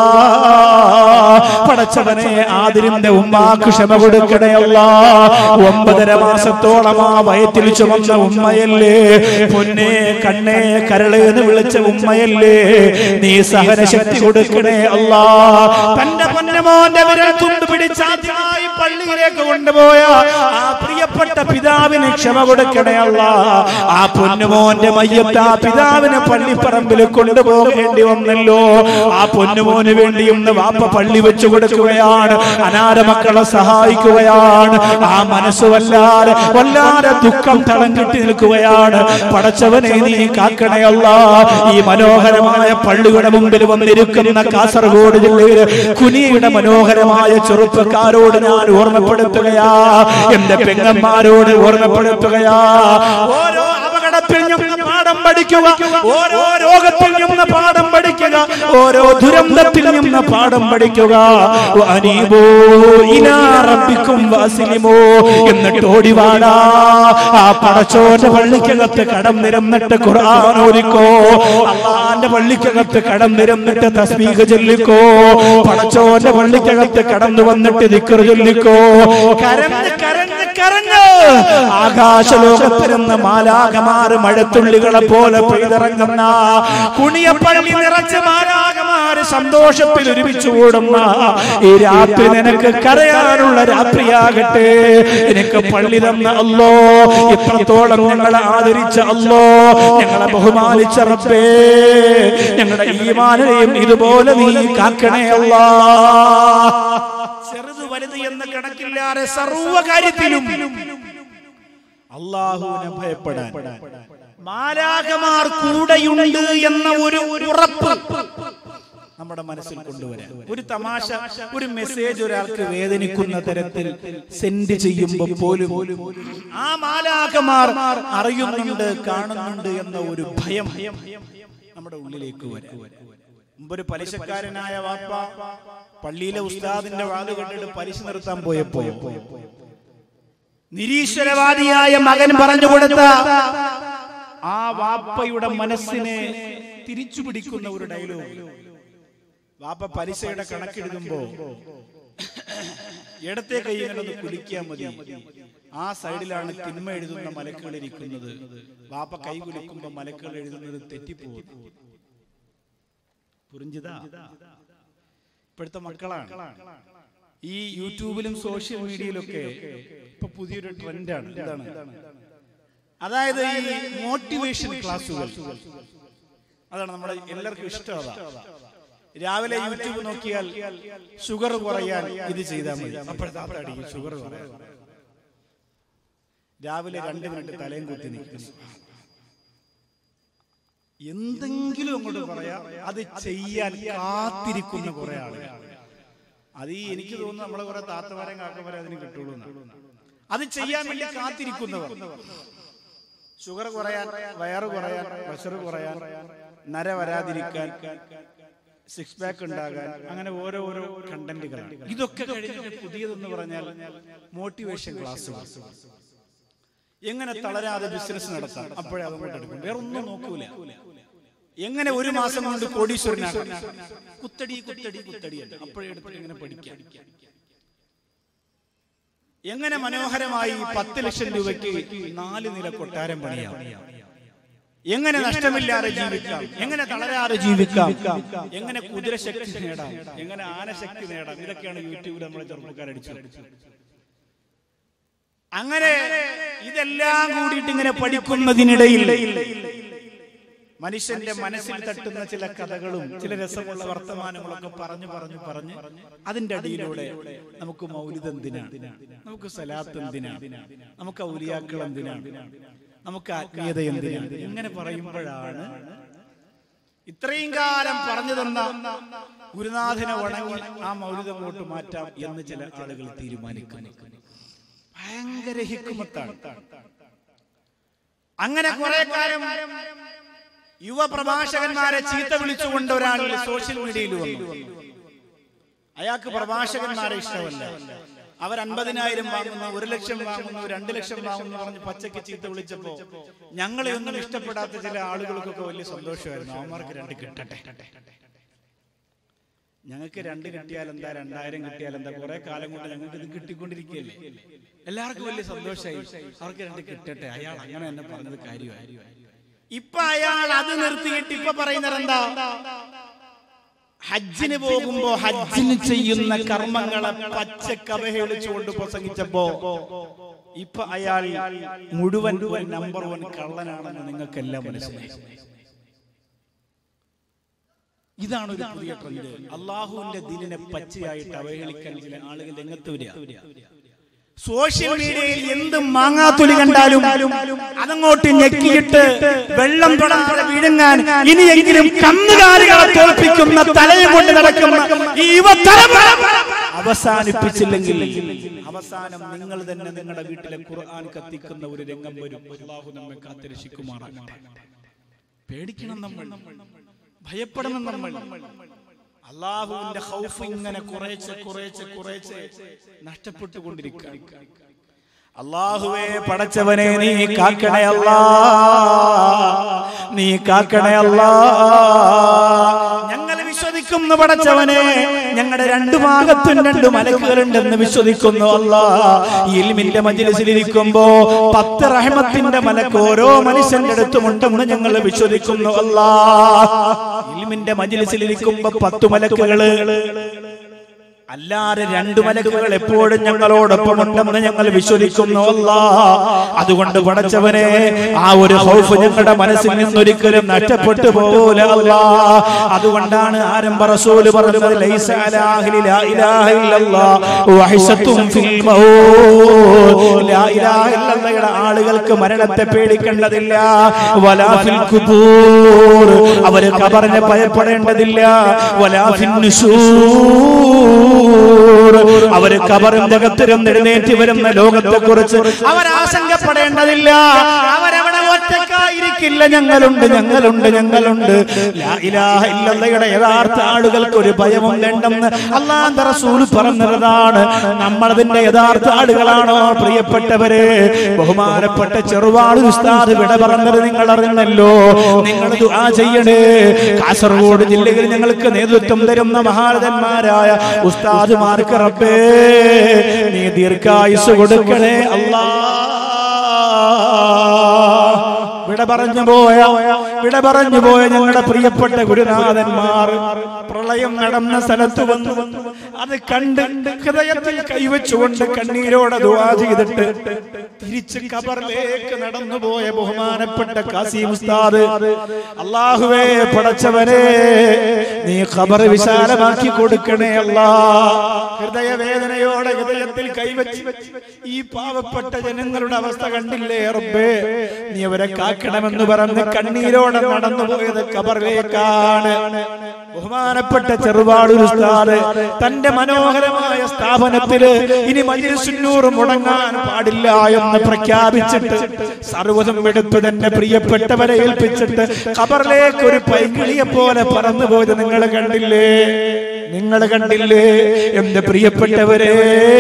പടച്ചവനെ ആതിരിന്റെ ഉമ്മാക്ക് ക്ഷമ കൊടുക്കണേ അല്ല ഒമ്പതര മാസത്തോളം ആ വയറ്റിൽ ചുമന്ന ഉമ്മയല്ലേ പൊന്നെ കണ്ണേ കരള് എന്ന് വിളിച്ച ഉമ്മയല്ലേ നീ സഹനശക്തി കൊടുക്കണേ അല്ല തന്റെ പൊന്നമോന്റെ വിരൽ തുണ്ട് പിടിച്ചാദ്യമായി പള്ളിയിലേക്ക് കൊണ്ടുപോയ ആ പ്രിയപ്പെട്ട പിതാവിന് ക്ഷമ കൊടുക്കണേ അല്ല ആ പൊന്നുമോന്റെ മയ്യത്ത് ആ പിതാവിനെ പള്ളിപ്പറമ്പിൽ കൊണ്ടുപോകേണ്ടി വന്നല്ലോ ആ പൊന്നുമോന് വേണ്ടി ഇന്ന് വാപ്പ പള്ളി വെച്ചു കൊടുക്കുകയാണ് അനാഥ മക്കളെ സഹായിക്കുകയാണ് ആ മനസ്സ് വല്ലാതെ വല്ലാതെ ദുഃഖം തളം കിട്ടി നിൽക്കുകയാണ് പടച്ചവനെ നീ കാക്കണയല്ല ഈ മനോഹരമായ പള്ളിയുടെ മുമ്പിൽ വന്നിരിക്കുന്ന കാസർഗോഡ് ജില്ലയിൽ കുനിയുടെ മനോഹരമായ ചെറുപ്പക്കാരോട് ഞാൻ ഓർമ്മപ്പെടുത്തുകയാ എന്റെ പെങ്ങന്മാരോട് ഓർമ്മപ്പെടുത്തുകയാ ഓരോ അപകടത്തിൽ നിന്ന് പാഠം പഠിക്കുക ഓരോ രോഗത്തിൽ നിന്ന് പാഠം പഠിക്കുക ഓരോ ദുരന്തത്തിൽ നിന്ന് പാഠം പഠിക്കുക അനീബോ ഇലാ റബ്ബിക്കും വാസിലിമോ എന്നിട്ട് ഓടിവാടാ ആ പടച്ചോന്റെ പള്ളിക്കകത്ത് കടം നിരന്നിട്ട് ഖുർആൻ ഓദിക്കോ അള്ളാന്റെ പള്ളിക്കകത്ത് കടം നിരന്നിട്ട് തസ്ബീഹ് ചൊല്ലിക്കോ പടച്ചോന്റെ പള്ളിക്കകത്ത് കടന്നു വന്നിട്ട് ദിക്ർ ചൊല്ലിക്കോ കരഞ്ഞ് കരഞ്ഞ് കരഞ്ഞ് ആകാശലോകത്തിരുന്ന് മാലാകമാറ് മഴത്തുള്ളികളെ പോലെ പെയ്തിറങ്ങുന്ന കുണിയപ്പള്ളി നിറച്ച് മാലാകമാര് സന്തോഷത്തിൽ ഒരുമിച്ച് കൂടുന്ന ഈ രാത്രി നിനക്ക് കരയാനുള്ള രാത്രിയാകട്ടെ എനിക്ക് പള്ളി തന്ന അല്ലോ ഇത്രത്തോളം ഞങ്ങളെ ആദരിച്ച അല്ലോ ഞങ്ങളെ ബഹുമാനിച്ച റബ്ബേ ഞങ്ങളുടെ ഈമാനെയും ഇതുപോലെ നീ കാക്കണേ അല്ലാ ചെറുത് വലുത് എന്ന കണക്കില്ലാതെ സർവ്വ കാര്യത്തിലും അള്ളാഹുവിനെ ഭയപ്പെടാൻ മാലാകമാർ കൂടെയുണ്ട് എന്ന ഒരു ഉറപ്പ് നമ്മുടെ മനസ്സിൽ കൊണ്ടുവരാൻ ഒരു തമാശ ഒരു മെസ്സേജ് ഒരാൾക്ക് വേദനിക്കുന്ന തരത്തിൽ സെൻഡ് ചെയ്യുമ്പോൾ പോലും ആ മാലാകമാർ അറിയുന്നുണ്ട് കാണുന്നുണ്ട് എന്ന ഒരു ഭയം നമ്മുടെ ഉള്ളിലേക്ക് വരാൻ മുമ്പ് ഒരു പലിശക്കാരനായ വാപ്പ പള്ളിയിലെ ഉസ്താദിന്റെ വാത് കണ്ടിട്ട് പലിശ നിർത്താൻ പോയപ്പോ നിരീശ്വരവാദിയായ മകൻ പറഞ്ഞു കൊടുത്ത ആ വാപ്പയുടെ മനസ്സിനെ തിരിച്ചു പിടിക്കുന്ന ഒരു ഡയലോഗ് വാപ്പ പലിശയുടെ കണക്കെഴുതുമ്പോ ഇടത്തെ കൈ ഇങ്ങനെ ഒന്ന് കുലിക്കാൻ മതി ആ സൈഡിലാണ് തിന്മ എഴുതുന്ന മലക്കുകൾ ഇരിക്കുന്നത് വാപ്പ കൈ കുലിക്കുമ്പോ മലക്കുകൾ എഴുതുന്നത് തെറ്റിപ്പോകും പുറിഞ്ചിതാ ഇപ്പോഴത്തെ മക്കളാണ് ഈ യൂട്യൂബിലും സോഷ്യൽ മീഡിയയിലൊക്കെ ഇപ്പൊ പുതിയൊരു ട്രെൻഡാണ് എന്താണ് അതായത് ഈ മോട്ടിവേഷൻ ക്ലാസ്സുകൾ അതാണ് നമ്മുടെ എല്ലാവർക്കും ഇഷ്ടം അതാ രാവിലെ യൂട്യൂബ് നോക്കിയാൽ ഷുഗർ കുറയാൻ ഇത് ചെയ്താൽ മതി അപ്പോഴത്തെ ഷുഗർ കുറയാൻ രാവിലെ രണ്ട് മിനിറ്റ് തലയും കുത്തി നിൽക്കുന്നു എന്തെങ്കിലും അങ്ങോട്ട് പറയാം അത് ചെയ്യാൻ കാത്തിരിക്കുന്ന കുറെ ആളുകൾ അത് ഈ എനിക്ക് തോന്നുന്നു നമ്മളെ കുറെ താത്തവരെ കാക്കവരെ അതിന് കിട്ടുള്ളൂ എന്നാണ്. അത് ചെയ്യാൻ വേണ്ടി കാത്തിരിക്കുന്നവർ ഷുഗർ കുറയാൻ വയറ് കുറയാൻ പ്രഷർ കുറയാൻ നര വരാതിരിക്കാൻ സിക്സ് പാക്ക് ഉണ്ടാകാൻ അങ്ങനെ ഓരോ ഓരോ കണ്ടന്റുകളാണ് ഇതൊക്കെ കഴിഞ്ഞിട്ട് പുതിയതെന്ന് പറഞ്ഞാൽ മോട്ടിവേഷൻ ക്ലാസ്സുകൾ എങ്ങനെ തളരാതെ ബിസിനസ് നടത്താം അപ്പോഴേ അതങ്ങോട്ട് എടുക്കും വേറെ ഒന്നും നോക്കൂല എങ്ങനെ ഒരു മാസം കൊണ്ട് കോടീശ്വരനാകാം കുത്തടി കുത്തടി കുത്തടി അപ്പോഴേ എടുത്തിട്ട് ഇങ്ങനെ പഠിക്കാം എങ്ങനെ മനോഹരമായി പത്ത് ലക്ഷം രൂപയ്ക്ക് നാല് നില കൊട്ടാരം പണിയാം എങ്ങനെ നഷ്ടമില്ലാതെ ജീവിക്കാം എങ്ങനെ തളരാതെ ജീവിക്കാം എങ്ങനെ കുതിരശക്തി നേടാം എങ്ങനെ ആനശക്തി നേടാം ഇതൊക്കെയാണ് യൂട്യൂബിൽ നമ്മളെ ചെറുപ്പക്കാരടിച്ചു അങ്ങനെ ഇതെല്ലാം കൂടിയിട്ട് ഇങ്ങനെ പഠിക്കുന്നതിനിടയിൽ മനുഷ്യന്റെ മനസ്സിൽ തട്ടുന്ന ചില കഥകളും ചില രസമുള്ള വർത്തമാനങ്ങളൊക്കെ പറഞ്ഞു പറഞ്ഞു പറഞ്ഞ് അതിന്റെ അടിയിലൂടെ നമുക്ക് മൗലിദ് എന്തിനാണ് നമുക്ക് സലാത്ത് എന്തിനാണ് നമുക്ക് ഔലിയാക്കൾ എന്തിനാണ് നമുക്ക് ആത്മീയത എന്തിനാണ് ഇങ്ങനെ പറയുമ്പോഴാണ് ഇത്രയും കാലം പറഞ്ഞു തന്ന ഗുരുനാഥനെ വണങ്ങി ആ മൗലിദം അങ്ങോട്ട് മാറ്റാം എന്ന് ചില ആളുകൾ തീരുമാനിക്കുന്നു ഭയങ്കര ഹിക്കുമത്താണ് അങ്ങനെ കുറെ കാലം യുവ പ്രഭാഷകന്മാരെ ചീത്ത വിളിച്ചുകൊണ്ട് ഒരാൾ സോഷ്യൽ മീഡിയയിൽ വന്നു അയാൾക്ക് പ്രഭാഷകന്മാരെ ഇഷ്ടമല്ല അവർ അൻപതിനായിരം വാങ്ങുന്നു ഒരു ലക്ഷം വാങ്ങുന്നു രണ്ട് ലക്ഷം വാങ്ങുന്നു പറഞ്ഞ് പച്ചയ്ക്ക് ചീത്ത വിളിച്ചപ്പോ ഞങ്ങളെ ഒന്നും ഇഷ്ടപ്പെടാത്ത ചില ആളുകൾക്കൊക്കെ വലിയ സന്തോഷമായിരുന്നു അവന്മാർക്ക് രണ്ട് കിട്ടട്ടെ ഞങ്ങൾക്ക് രണ്ട് കിട്ടിയാൽ എന്താ രണ്ടായിരം കിട്ടിയാൽ എന്താ കുറെ കാലം കൊണ്ട് ഞങ്ങൾക്ക് ഇത് കിട്ടിക്കൊണ്ടിരിക്കുകയല്ലേ എല്ലാവർക്കും വലിയ സന്തോഷമായി അവർക്ക് രണ്ട് കിട്ടട്ടെ അയാൾ അങ്ങനെ തന്നെ പറഞ്ഞത് കാര്യമായി ഇപ്പൊ അയാൾ അത് നിർത്തിയിട്ട് ഇപ്പൊ പറയുന്നത് എന്താ ഹജ്ജിന് പോകുമ്പോ ഹജ്ജിന് ചെയ്യുന്ന കർമ്മങ്ങളെ പച്ചക്ക് അവഹേളിച്ചുകൊണ്ട് പ്രസംഗിച്ചപ്പോ ഇപ്പൊ അയാൾ മുഴുവൻ ഒരു നമ്പർ വൺ കള്ളനാണെന്ന് നിങ്ങൾക്കെല്ലാം മനസ്സിലായി ഇതാണ് ഒരു പുതിയ ട്രെൻഡ് അള്ളാഹുവിന്റെ ദിലിനെ പച്ചയായിട്ട് അവഹേളിക്കാൻ ചില ആളുകൾ രംഗത്ത് വരിക സോഷ്യൽ മീഡിയയിൽ എന്ത് മാങ്ങാത്തൊലി കണ്ടാലും അതങ്ങോട്ട് ഞെക്കിയിട്ട് വെള്ളം തൊടാതെ വിഴുങ്ങാൻ ഇനിയെങ്കിലും കന്നുകാലികളെ തോൽപ്പിക്കുന്ന തലയും കൊണ്ട് നടക്കുന്ന ഈ യുവതലമുറ അവസാനിപ്പിച്ചില്ലെങ്കിൽ അവസാനം നിങ്ങൾ തന്നെ നിങ്ങളുടെ വീട്ടിലെ ഖുർആൻ കത്തിക്കുന്ന ഒരു രംഗം വരും അള്ളാഹു നമ്മെ കാത്തിരക്ഷിക്കുമാറാകട്ടെ പേടിക്കണം നമ്മൾ ഭയപ്പെടണം നമ്മൾ അള്ളാഹുവിന്റെ ഹൗഫ് ഇങ്ങനെ കുറേശ്ശെ കുറേശ്ശെ കുറേശ്ശെ നഷ്ടപ്പെട്ടുകൊണ്ടിരിക്കുക അള്ളാഹുവേ പടച്ചവനെ നീ കാക്കണേ അല്ലാ നീ കാക്കണേ അല്ലാ ഞങ്ങൾ വിശ്വസിക്കുന്നു പടച്ചവനെ ഞങ്ങളുടെ രണ്ടു ഭാഗത്തും രണ്ട് മലക്കുകളുണ്ടെന്ന് വിശ്വസിക്കുന്നു അല്ലാ ഇൽമിന്റെ മജിലിസിലിരിക്കുമ്പോ പത്ത് റഹ്മത്തിന്റെ മലക്ക് ഓരോ മനുഷ്യന്റെ അടുത്തുമുണ്ടെന്ന് ഞങ്ങൾ വിശ്വസിക്കുന്നു അല്ലാ ഇൽമിന്റെ മജിലിസിലിരിക്കുമ്പോ പത്തു മലക്കുകള് അല്ലാതെ രണ്ടു മലക്കുകൾ എപ്പോഴും ഞങ്ങളോടൊപ്പം ഉണ്ടെന്ന് ഞങ്ങൾ വിശ്വസിക്കുന്നു അല്ലാ അതുകൊണ്ട് പടച്ചവനെ ആ ഒരു ഹൗഫ് ഞങ്ങളുടെ മനസ്സിൽ നിന്നൊരിക്കലും നഷ്ടപ്പെട്ടു പോകൂല അല്ലാ അതുകൊണ്ടാണ് ആരംഭ റസൂല് പറഞ്ഞത് ലൈസ അലാ അഹ്ലി ലാ ഇലാഹ ഇല്ലല്ലാഹ് വഹിസത്തും ഫിൽ മൗത്ത് ലാ ഇലാഹ ഇല്ലല്ലാഹയുടെ ആളുകൾക്ക് മരണത്തെ പേടിക്കേണ്ടതില്ല വലാ ഫിൽ ഖുബൂർ അവർ ഖബറിനെ ഭയപ്പെടേണ്ടതില്ല വലാ ഫിൻ നുശൂർ അവർ കബറിന്റെ അകത്തിരും എഴുന്നേറ്റ് വരുന്ന ലോകത്തെ കുറിച്ച് അവർ ആശങ്കപ്പെടേണ്ടതില്ല അവരവിടെ ഒറ്റക്കായിരിക്കില്ല ഞങ്ങളുണ്ട് ഞങ്ങളുണ്ട് ഞങ്ങളുണ്ട് ലാ ഇലാഹ ഇല്ലല്ലയുടെ യഥാർത്ഥ ആളുകൾക്ക് ഒരു ഭയവും വേണ്ടെന്ന് അള്ളാന്റെ റസൂൽ പറഞ്ഞതാണ് നമ്മളതിന്റെ യഥാർത്ഥ ആളുകളാണോ പ്രിയപ്പെട്ടവരെ ബഹുമാനപ്പെട്ട ചെറുവാട് ഉസ്താദ് വിട പറഞ്ഞത് നിങ്ങൾ അറിഞ്ഞല്ലോ നിങ്ങൾ ദുആ ചെയ്യണേ കാസർഗോഡ് ജില്ലയിൽ ഞങ്ങൾക്ക് നേതൃത്വം തരുന്ന മഹാരഥന്മാരായ ഉസ്താദുമാർക്ക് റബ്ബേ നീ ദീർഘായുസ് കൊടുക്കണേ അല്ലാ വിട പറഞ്ഞു പോയ വിട പറഞ്ഞു പോയ ഞങ്ങളുടെ പ്രിയപ്പെട്ട ഗുരുനാഥന്മാർ പ്രളയം നടന്ന സ്ഥലത്ത് വന്നു അത് കണ്ട് ഹൃദയത്തിൽ കൈവച്ചുകൊണ്ട് കണ്ണീരോടെ ദുആ ചെയ്തിട്ട് തിരിച്ച് കബറിലേക്ക് നടന്നുപോയ ബഹുമാനപ്പെട്ട കാസിം ഉസ്താദ് അള്ളാഹുവേ പടച്ചവനെ നീ ഖബർ വിശാലമാക്കി കൊടുക്കണേ അല്ലാ ഹൃദയവേദനയോടെ ഹൃദയത്തിൽ കൈവച്ച് ഈ പാവപ്പെട്ട ജനങ്ങളുടെ അവസ്ഥ കണ്ടില്ലേ റബ്ബേ നീ അവരെ കാക്കണമെന്ന് പറഞ്ഞ് കണ്ണീരോടെ നടന്നുപോയത് ഖബറിലേക്കാണ് ബഹുമാനപ്പെട്ട ചെറുപാടൂർ ഉസ്താദ് തന്റെ മനോഹരമായ സ്ഥാപനത്തില് ഇനി മജിൽസുന്നൂർ മുടങ്ങാൻ പാടില്ല എന്ന് പ്രഖ്യാപിച്ചിട്ട് സർവ്വതും എടുത്ത് തന്റെ പ്രിയപ്പെട്ടവരെ ഏൽപ്പിച്ചിട്ട് ഖബറിലേക്ക് ഒരു പൈക്കിളിയെ പോലെ പറന്നു പോയത് നിങ്ങൾ കണ്ടില്ലേ നിങ്ങൾ കണ്ടില്ലേ എന്റെ പ്രിയപ്പെട്ടവരെ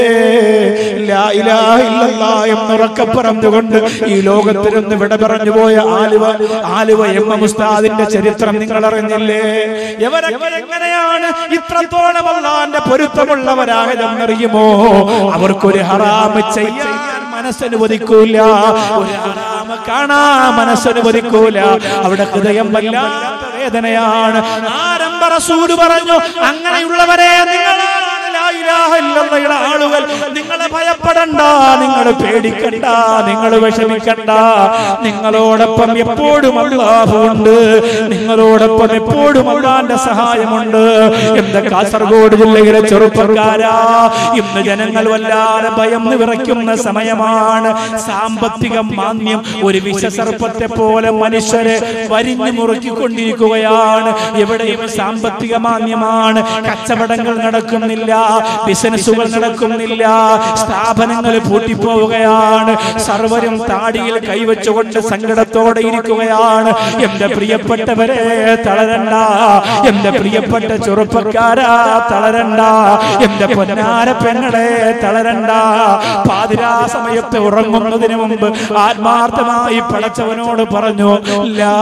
ലാ ഇലാഹ ഇല്ലല്ലാ എന്നുറക്കെ പറഞ്ഞുകൊണ്ട് ഈ ലോകത്തിൽ നിന്ന് വിട പറഞ്ഞു പോയ ആലുവ ആലുവ എം എം ഉസ്താദിന്റെ ചരിത്രം നിങ്ങൾ അറിഞ്ഞില്ലേ എവരൊക്കെ എങ്ങനെയാണ് ഇത്രത്തോളം അള്ളാന്റെ പൊരുത്തമുള്ളവരായതെന്നറിയുമോ അവർക്കൊരു ഹറാമ് ചെയ്യാൻ മനസ്സനുവദിക്കൂല ഒരു ഹറാമ് കാണാൻ മനസ്സനുവദിക്കൂല അവിടെ ഹൃദയം വല്ലാത്ത വേദനയാണ് ആരംഭ റസൂല് പറഞ്ഞു അങ്ങനെയുള്ളവരെ നിങ്ങളാണ് ലാ ഇലാഹ ഇല്ലല്ലയുടെ ആളുകൾ നിങ്ങളെ ഭയപ്പെടണ്ട നിങ്ങൾ പേടിക്കണ്ട നിങ്ങൾ വിഷമിക്കണ്ട നിങ്ങളോടൊപ്പം എപ്പോഴും അള്ളാഹുണ്ട് നിങ്ങളോടൊപ്പം എപ്പോഴും അള്ളാന്റെ സഹായമുണ്ട് എന്റെ കാസർഗോഡ് ജില്ലയിലെ ചെറുപ്പക്കാരാ ഇന്ന് ജനങ്ങൾ വല്ലാതെ ഭയം വിറയ്ക്കുന്ന സമയമാണ് സാമ്പത്തിക മാന്യം ഒരു വിഷസർപ്പത്തെ പോലെ മനുഷ്യരെ വരിഞ്ഞു മുറുക്കിക്കൊണ്ടിരിക്കുകയാണ് എവിടെയും സാമ്പത്തിക മാന്യമാണ് കച്ചവടങ്ങൾ നടക്കുന്നില്ല ബിസിനസ്സുകൾ നടക്കുന്നില്ല സ്ഥാപനങ്ങൾ പൂട്ടിപ്പോവുകയാണ് സർവരും താടിയിൽ കൈവച്ചുകൊണ്ട് സങ്കടത്തോടെ ഇരിക്കുകയാണ് എന്റെ പ്രിയപ്പെട്ടവരെ തളരണ്ട എന്റെ പ്രിയപ്പെട്ട ചെറുപ്പക്കാരാ തളരണ്ട എന്റെ പൊന്നാര പെങ്ങളെ തളരണ്ട പാതിരാ സമയത്ത് ഉറങ്ങുന്നതിന് മുമ്പ് ആത്മാർത്ഥമായി പടച്ചവനോട് പറഞ്ഞു ലാ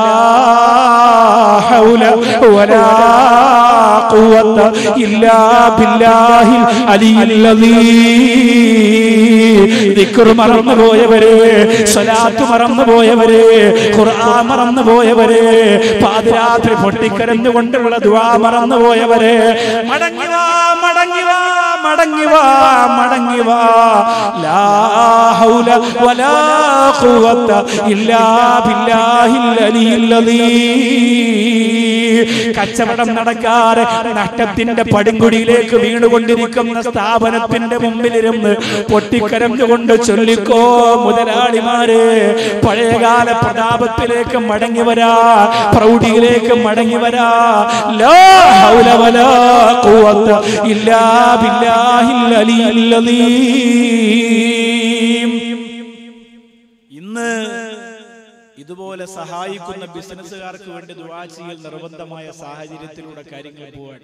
ഹൗല വലാ ഖുവത ഇല്ലാ ബില്ലാഹിൽ അലിയിൽ ദിക്ർ മറന്നുപോയവരെ സ്വലാത്ത് മറന്നുപോയവരെ ഖുർആൻ മറന്നുപോയവരെ പാതിരാത്രി പൊട്ടിക്കരഞ്ഞുകൊണ്ടുള്ള ദുആ മറന്നുപോയവരെ മടങ്ങി വാ മടങ്ങി വാ മടങ്ങി വാ മടങ്ങി വാ ലാ ഹൗല വലാ ഖുവത ഇല്ലാ ബില്ലാഹിൽ അലിയിൽ കച്ചവടം നടക്കാതെ നഷ്ടത്തിന്റെ പടുങ്കുടിയിലേക്ക് വീണുകൊണ്ടിരിക്കുന്ന സ്ഥാപനത്തിന്റെ മുമ്പിലിരുന്ന് പൊട്ടിക്കരഞ്ഞുകൊണ്ട് ചൊല്ലിക്കോ മുതലാളിമാരെ പഴയകാല പ്രതാപത്തിലേക്ക് മടങ്ങി വരാ പ്രൗഢിയിലേക്ക് മടങ്ങി വരാ ലാ ഹൗല വലാ ഖുവത ഇല്ലാ ബില്ലാഹിൽ അലിയിൽ അലീം ഇന്ന് ഇതുപോലെ സഹായിക്കുന്ന ബിസിനസ്സുകാർക്ക് വേണ്ടി ദുആ ചെയ്യൽ നിർബന്ധമായ സാഹചര്യത്തിലൂടെ കാര്യങ്ങൾ പോവാൻ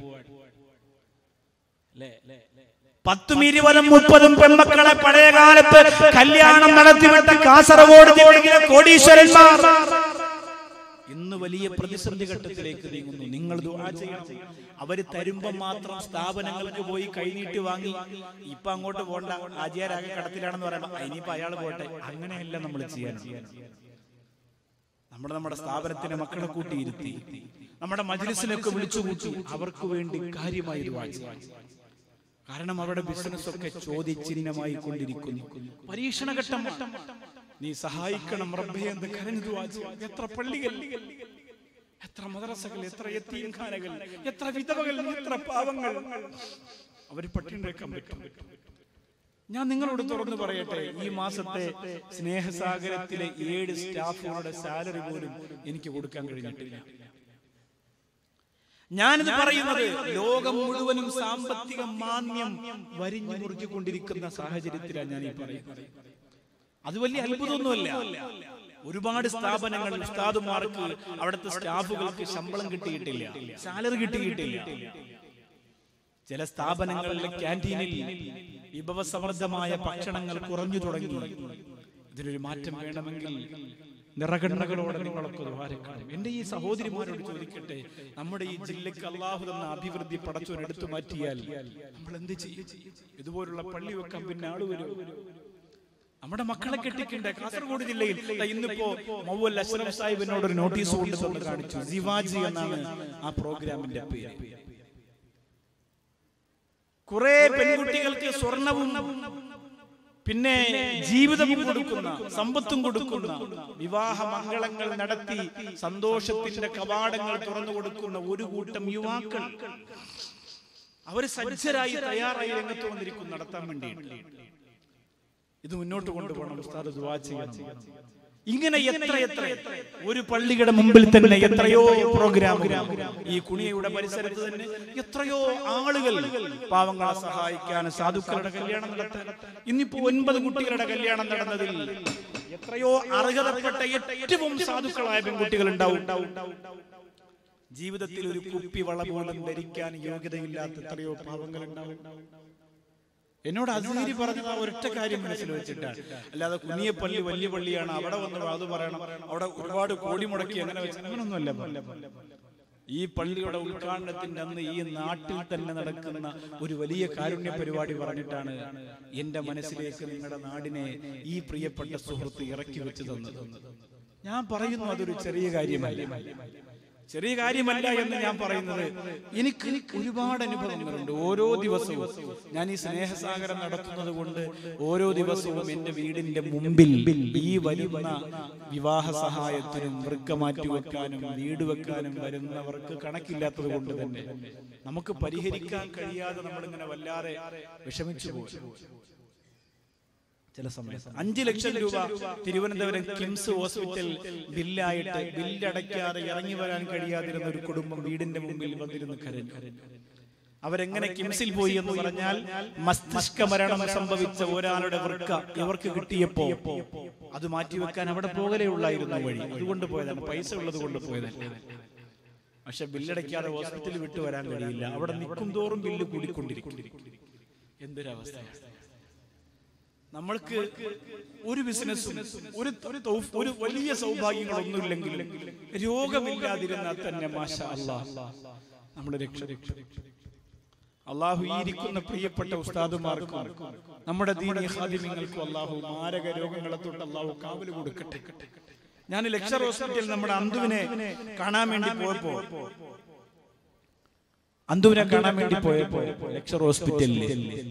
പത്തും ഇരുപതും മുപ്പതും പെൺമക്കളെ പഴയ കാലത്ത് കല്യാണം നടത്തിവിട്ട കാസർഗോഡ് ജില്ലയിലെ കോടീശ്വരന്മാർ ഇന്ന് വലിയ പ്രതിസന്ധി ഘട്ടത്തിലേക്ക് നീങ്ങുന്നു നിങ്ങൾ ദുആ ചെയ്യണം അവര് തരുമ്പോ മാത്രം സ്ഥാപനങ്ങൾക്ക് പോയി കൈനീട്ടി വാങ്ങി ഇപ്പൊ അങ്ങോട്ട് പോണ്ട ആചാരാകെ കടത്തിലാണെന്ന് പറയുമ്പോ ഇനിയിപ്പോ അയാൾ പോട്ടെ അങ്ങനെയല്ല നമ്മൾ ചെയ്യാൻ നമ്മുടെ നമ്മുടെ സ്ഥാപനത്തിന്റെ മക്കളെ കൂട്ടിയിരുത്തി നമ്മുടെ മജ്ലിസിലൊക്കെ വിളിച്ചു കൂട്ടി അവർക്ക് വേണ്ടി കാര്യമായി ദുആ ചെയ്യാം കാരണം അവരുടെ ബിസിനസ് ഒക്കെ ചോദ്യചിഹ്നമായി കൊണ്ടിരിക്കുന്നു പരീക്ഷണഘട്ടം നീ സഹായിക്കണം റബ്ബേ എന്ന് കരഞ്ഞു ദുആ ചെയ്യാം. എത്ര പള്ളികൾ എത്ര മദ്രസകൾ എത്ര യത്തീംഖാനകൾ എത്ര വിധവകൾ എത്ര പാവങ്ങൾ അവർ പട്ടിണിക്കാൻ പറ്റും ഞാൻ നിങ്ങളോട് തുറന്നു പറയട്ടെ ഈ മാസത്തെ സ്നേഹസാഗരത്തിലെ ഏഴ് സ്റ്റാഫുകളുടെ സാലറി പോലും എനിക്ക് കൊടുക്കാൻ കഴിഞ്ഞിട്ടില്ല ഞാനിത് പറയുന്നത് ലോകം മുഴുവനും സാമ്പത്തിക മാന്യം വരിഞ്ഞു മുറുക്കിക്കൊണ്ടിരിക്കുന്ന സാഹചര്യത്തിലാണ് ഞാൻ ഈ പറയുന്നത് അത് വലിയ അത്ഭുതമൊന്നുമല്ല ഒരുപാട് സ്ഥാപനങ്ങൾ ഉസ്താദുമാർക്ക് അവിടുത്തെ സ്റ്റാഫുകൾക്ക് ശമ്പളം കിട്ടിയിട്ടില്ല സാലറി കിട്ടിയിട്ടില്ല ചില സ്ഥാപനങ്ങളിലെ ക്യാൻറ്റീനിൽ വിഭവസമൃദ്ധമായ ഭക്ഷണങ്ങൾ കുറഞ്ഞു തുടങ്ങി ഇതിനൊരു മാറ്റം വേണമെങ്കിൽ നിറകണ്ണകളോടെ നിങ്ങളൊക്കെ ദ്വാരക്കണം എന്റെ ഈ സഹോദരിമാരോട് ചോദിക്കട്ടെ നമ്മുടെ ഈ ജില്ലയ്ക്ക് അള്ളാഹു തന്ന അഭിവൃദ്ധി പടച്ചോൻ എടുത്തു മാറ്റിയാൽ നമ്മൾ എന്ത് ചെയ്യും ഇതുപോലുള്ള പള്ളി വെക്കാൻ പിന്നെ ആള് വരും നമ്മുടെ മക്കളെ കെട്ടിക്കണ്ടേ കാസർഗോഡ് ജില്ലയിൽ ദാ ഇന്നിപ്പോ മൗവൽ അഷ്റഫ് സാഹിബിനോട് ഒരു നോട്ടീസ് കൊണ്ട് തന്ന് കാണിച്ചു സിവാജി എന്നാണ് ആ പ്രോഗ്രാമിന്റെ പേര് കുറെ പെൺകുട്ടികൾക്ക് സ്വർണവും പിന്നെ ജീവിതവും കൊടുക്കുന്ന സമ്പത്തും കൊടുക്കുന്ന വിവാഹ മംഗളങ്ങൾ നടത്തി സന്തോഷത്തിന്റെ കവാടങ്ങൾ തുറന്നു കൊടുക്കുന്ന ഒരു കൂട്ടം യുവാക്കൾ അവർ സജ്ജരായി തയ്യാറായി രംഗത്ത് വന്നിരിക്കും നടത്താൻ വേണ്ടിയിട്ട് ഇത് മുന്നോട്ട് കൊണ്ടുപോകണം ഉസ്താദ് ദുആ ചെയ്യണം ഇങ്ങനെ എത്ര എത്ര ഒരു പള്ളിയുടെ മുമ്പിൽ തന്നെ എത്രയോ പ്രോഗ്രാമുകൾ ഈ കുണിയയുടെ പരിസരത്ത് തന്നെ എത്രയോ ആളുകൾ പാവങ്ങളെ സഹായിക്കാൻ സാധുക്കളുടെ കല്യാണം നടത്താൻ ഇന്നിപ്പോ ഒൻപത് കുട്ടികളുടെ കല്യാണം നടന്നതിൽ എത്രയോ അർഹതപ്പെട്ട ഏറ്റവും സാധുക്കളായ പെൺകുട്ടികൾ ഉണ്ടാവും ജീവിതത്തിൽ ഒരു കുപ്പി വള പോലും ധരിക്കാൻ യോഗ്യതയില്ലാത്ത എത്രയോ പാവങ്ങൾ ഉണ്ടാവും എന്നോട് അസീരി പറഞ്ഞത് ആ ഒരൊറ്റ കാര്യം മനസ്സിൽ വെച്ചിട്ടാണ് അല്ലാതെ കുഞ്ഞിയ പള്ളി വലിയ പള്ളിയാണ് അവിടെ വന്ന് അത് പറയണം അവിടെ ഒരുപാട് കോടി മുടക്കി അങ്ങനെ വെച്ച് അങ്ങനൊന്നുമല്ല ഈ പള്ളിയുടെ ഉദ്ഘാടനത്തിന്റെ അന്ന് ഈ നാട്ടിൽ തന്നെ നടക്കുന്ന ഒരു വലിയ കാരുണ്യ പരിപാടി പറഞ്ഞിട്ടാണ് എന്റെ മനസ്സിലേക്ക് നിങ്ങളുടെ നാടിനെ ഈ പ്രിയപ്പെട്ട സുഹൃത്ത് ഇറക്കി വെച്ച് തന്നത് ഞാൻ പറയുന്നു അതൊരു ചെറിയ കാര്യമല്ല ചെറിയ കാര്യമല്ല എന്ന് ഞാൻ പറയുന്നത് എനിക്ക് ഒരുപാട് അനുഭവങ്ങളുണ്ട് ഓരോ ദിവസവും ഞാൻ ഈ സ്നേഹസാഗരം നടത്തുന്നത് കൊണ്ട് ഓരോ ദിവസവും എന്റെ വീടിന്റെ മുമ്പിൽ ഈ വരുന്ന വിവാഹ സഹായത്തിനും വൃക്ക മാറ്റി വെക്കാനും വീട് വെക്കാനും വരുന്നവർക്ക് കണക്കില്ലാത്തത് കൊണ്ട് തന്നെ നമുക്ക് പരിഹരിക്കാൻ കഴിയാതെ നമ്മളിങ്ങനെ വല്ലാതെ വിഷമിച്ചു പോകും ചില സമയത്ത് അഞ്ചു ലക്ഷം രൂപ തിരുവനന്തപുരം കിംസ് ഹോസ്പിറ്റൽ ബില്ലായിട്ട് ബില്ലടയ്ക്കാതെ ഇറങ്ങി വരാൻ കഴിയാതിരുന്ന ഒരു കുടുംബം വീടിന്റെ മുമ്പിൽ വന്നിരുന്ന് കരഞ്ഞു അവരെങ്ങനെ കിംസിൽ പോയി എന്ന് പറഞ്ഞാൽ മസ്തിഷ്ക മരണം സംഭവിച്ച ഒരാളുടെ വൃക്ക ഇവർക്ക് കിട്ടിയപ്പോ അത് മാറ്റിവെക്കാൻ അവിടെ പോകലേ ഉള്ളായിരുന്നു വഴി അതുകൊണ്ട് പോയതാണ് പൈസ ഉള്ളത് കൊണ്ട് പോയതല്ല പക്ഷെ ബില്ലടയ്ക്കാതെ ഹോസ്പിറ്റലിൽ വിട്ടു വരാൻ കഴിയില്ല അവിടെ നിൽക്കും തോറും ബില്ല് കൂടിക്കൊണ്ടിരിക്കും എന്തൊരവസ്ഥയാണ് നമ്മൾക്ക് ഒരു ബിസിനസ്സും ഒരു ഒരു തൗഫ്- ഒരു വലിയ സൗഭാഗ്യങ്ങളൊന്നുമില്ലെങ്കിലും രോഗമില്ലാതിരുന്നാൽ തന്നെ മാഷ അള്ളാഹ് നമ്മുടെ രക്ഷ രക്ഷ അള്ളാഹു ഈ ഇരിക്കുന്ന പ്രിയപ്പെട്ട ഉസ്താദുമാർക്കും നമ്മുടെ ദീനി ഹാദിമ്യങ്ങൾക്കും അള്ളാഹു മാരക രോഗങ്ങളെ തൊട്ട് അള്ളാഹു കാവല് കൊടുക്കട്ടെ ഞാൻ ലെക്ചർ ഹോസ്പിറ്റലിൽ നമ്മുടെ അന്തുവിനെ കാണാൻ വേണ്ടി പോയപ്പോ അന്തുവിനെ കാണാൻ വേണ്ടി പോയപ്പോ ലെക്ചർ ഹോസ്പിറ്റലിൽ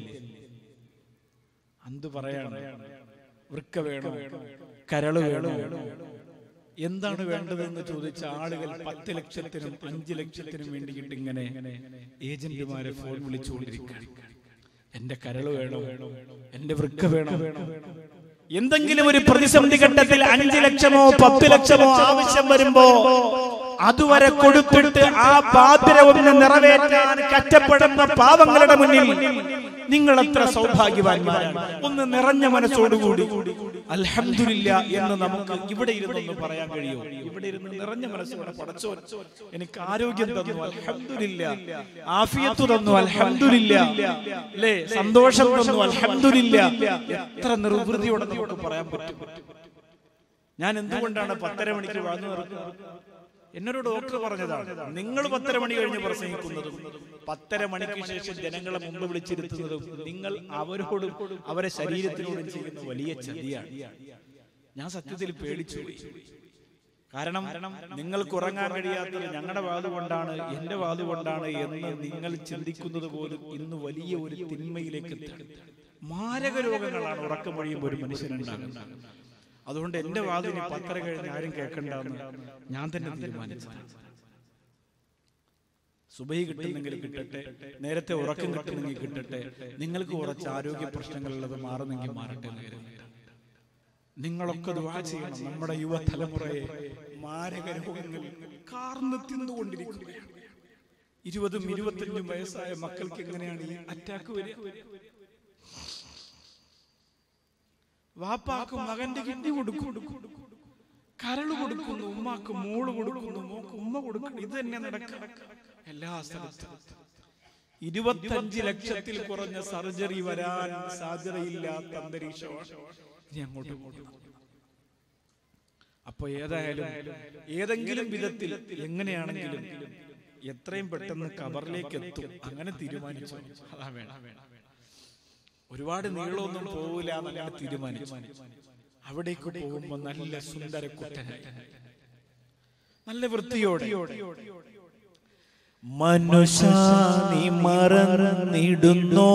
അന്ത് പറയാണ് വൃക്ക വേണോ കരള് വേണോ എന്താണ് വേണ്ടതെന്ന് ചോദിച്ച ആളുകൾ പത്ത് ലക്ഷത്തിനും അഞ്ച് ലക്ഷത്തിനും വേണ്ടിയിട്ട് ഇങ്ങനെ ഏജന്റുമാരെ ഫോൺ വിളിച്ചുകൊണ്ടിരിക്കുകയാണ് എന്റെ കരള് വേണോ എന്റെ വൃക്ക വേണോ എന്തെങ്കിലും ഒരു പ്രതിസന്ധി ഘട്ടത്തിൽ അഞ്ച് ലക്ഷമോ പത്ത് ലക്ഷമോ ആവശ്യം വരുമ്പോ അതുവരെ കൊടുത്തിട്ട് ആ ബാധ്യത ഒന്ന് നിറവേറ്റാൻ കഷ്ടപ്പെടുന്ന പാവങ്ങളുടെ മുന്നിൽ നിങ്ങൾ എത്ര സൗഭാഗ്യവാന്മാരാണ് ഒന്ന് നിറഞ്ഞ മനസ്സോടുകൂടി അൽഹംദുലില്ല എന്ന് നമുക്ക് ഇവിടെ ഇരുന്നൊന്ന് പറയാൻ കഴിയുമോ ഇവിടെ ഇരുന്ന് നിറഞ്ഞ മനസ്സോടെ പടച്ചോ എനിക്ക് ആരോഗ്യം തന്നു അൽഹംദുലില്ല ആഫിയത്ത് തന്നു അൽഹംദുലില്ല അല്ലേ സന്തോഷം തന്നു അൽഹംദുലില്ല എത്ര നിർവൃതിയോടെ നമുക്ക് പറയാൻ പറ്റും ഞാൻ എന്തുകൊണ്ടാണ് പത്തര മണിക്ക് വാങ്ങു നിർത്തുന്നത് എന്നൊരു ഡോക്ടർ പറഞ്ഞതാണ് നിങ്ങൾ പത്തര മണി കഴിഞ്ഞ് പ്രസംഗിക്കുന്നതും പത്തര മണിക്ക് ശേഷം ജനങ്ങളെ മുമ്പ് വിളിച്ചിരുത്തുന്നതും നിങ്ങൾ അവരോടും അവരെ ശരീരത്തിനോടും ചെയ്യുന്ന വലിയ ചതിയാണ് ഞാൻ സത്യത്തിൽ പേടിച്ചു പോയി കാരണം നിങ്ങൾക്ക് ഉറങ്ങാൻ കഴിയാത്തത് ഞങ്ങളുടെ വാതുകൊണ്ടാണ് എന്റെ വാതുകൊണ്ടാണ് എന്ന് നിങ്ങൾ ചിന്തിക്കുന്നത് പോലും ഇന്ന് വലിയ ഒരു തിന്മയിലേക്ക് എത്തുക മാരക രോഗങ്ങളാണ് ഉറക്കം വഴിയുമ്പോൾ ഒരു മനുഷ്യനുണ്ടാകുന്നത് അതുകൊണ്ട് എന്റെ വാതിന് പത്തര കഴിഞ്ഞ് ആരും കേൾക്കണ്ടെന്ന് ഞാൻ തന്നെ തീരുമാനിച്ചു സുബൈ കിട്ടുന്നെങ്കിൽ കിട്ടട്ടെ നേരത്തെ ഉറക്കം കിട്ടുന്നെങ്കിൽ കിട്ടട്ടെ നിങ്ങൾക്ക് കുറച്ച് ആരോഗ്യ പ്രശ്നങ്ങളുള്ളത് മാറുന്നെങ്കിൽ മാറട്ടെ എന്ന് കരുതി. നിങ്ങളൊക്കെ ദുആ ചെയ്യണം നമ്മുടെ യുവതലമുറയെ മാരക രോഗങ്ങൾ കാർന്ന് തിന്നുകൊണ്ടിരിക്കുകയാണ് ഇരുപതും ഇരുപത്തഞ്ചും വയസ്സായ മക്കൾക്ക് എങ്ങനെയാണ് ഈ അറ്റാക്ക് വരിക വാപ്പാക്ക് മകന്റെ കിഡ്നി കൊടുക്കും കരള് കൊടുക്കുന്നു ഉമ്മാക്ക് മോള് കൊടുക്കുന്നു മോക്ക് ഉമ്മ കൊടുക്കുന്നു ഇത് തന്നെ നടക്കുക എല്ലാ സ്ഥലത്തും ഇരുപത്തഞ്ച് ലക്ഷത്തിൽ കുറഞ്ഞ സർജറി വരാൻ സാധ്യതയില്ലാത്ത അന്തരീക്ഷമാണ് ഇനി അങ്ങോട്ട് പോകുന്നത് അപ്പൊ ഏതായാലും ഏതെങ്കിലും വിധത്തിൽ എങ്ങനെയാണെങ്കിലും എത്രയും പെട്ടെന്ന് കബറിലേക്ക് എത്തും അങ്ങനെ തീരുമാനിച്ചു അതാ വേണം ഒരുപാട് നീളമൊന്നും പോവില്ല എന്നങ്ങനെ തീരുമാനിച്ചു അവിടേക്ക് പോകുമ്പോ നല്ല സുന്ദര കുട്ടനായി നല്ല വൃത്തിയോടെ മനുഷ്യാനി മറന്നിടുന്നോ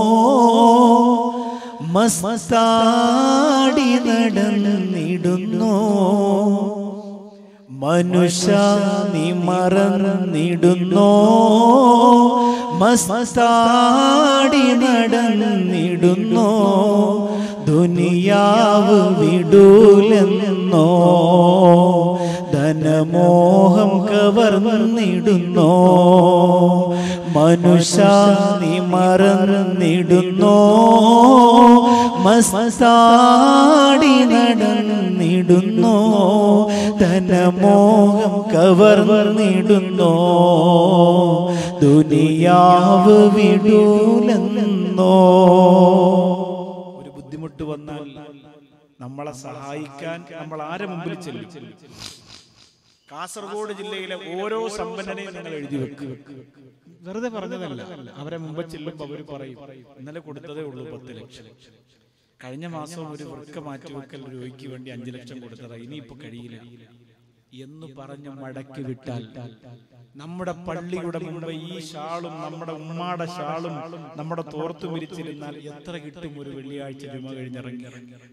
മസ്താടി നടന്നിടുന്നോ മനുഷ്യാനി മറന്നിടുന്നോ മസ്താടി നടന്നിടുന്നോ ദുനിയാവ് വിടൂലെന്നോ ധനമോഹം കവർന്നിടുന്നോ മനുഷ്യാനി മറന്നിടുന്നോ മസ്താടി നടന്നിടുന്നോ ധനമോഹം കവർന്നിടുന്നോ ദുനിയാവ് വിടൂലെന്നോ ഒരു ബുദ്ധിമുട്ട് വന്നാൽ നമ്മളെ സഹായിക്കാൻ നമ്മൾ ആരെ മുമ്പിൽ ചെല്ലും കാസർഗോഡ് ജില്ലയിലെ ഓരോ സമ്പന്നനെയും നിങ്ങൾ എഴുതി വെക്കുക വെറുതെ പറഞ്ഞതല്ല അവരെ മുമ്പ് ചെല്ലുമ്പോൾ അവർ പറയും ഇന്നലെ കൊടുത്തതേ ഉള്ളൂ പത്ത് ലക്ഷം കഴിഞ്ഞ മാസം ഒരു വൃക്ക മാറ്റിവെക്കൽ രോഗിക്ക് വേണ്ടി അഞ്ചു ലക്ഷം കൊടുത്തതാ ഇനിയിപ്പോ കഴിയില്ല എന്ന് പറഞ്ഞ് മടക്കി വിട്ടാൽ നമ്മുടെ പള്ളിയുടെ മുമ്പ് ഈ ഷാളും നമ്മുടെ ഉമ്മാടെ ഷാളും നമ്മുടെ തോർത്തു വിരിച്ചിരുന്നാൽ എത്ര കിട്ടും ഒരു വെള്ളിയാഴ്ച ജുമ കഴിഞ്ഞിറങ്ങി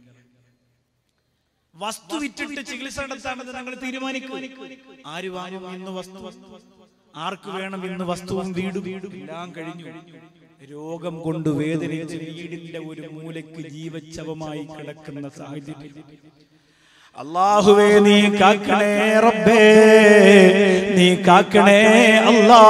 വസ്തു വിറ്റിട്ട് ചികിത്സ നടത്താണെന്ന് ഞങ്ങൾ തീരുമാനിക്കും ആര് വാങ്ങും ഇന്ന് വസ്തു ആർക്ക് വേണം ഇന്ന് വസ്തുവും വീടും എല്ലാം കഴിഞ്ഞു രോഗം കൊണ്ട് വേദനിച്ച് വീടിന്റെ ഒരു മൂലയ്ക്ക് ജീവച്ഛവമായി കിടക്കുന്ന സാഹചര്യം അള്ളാഹുവേ നീ കാക്കണേ റബ്ബേ നീ കാക്കണേ അല്ലാ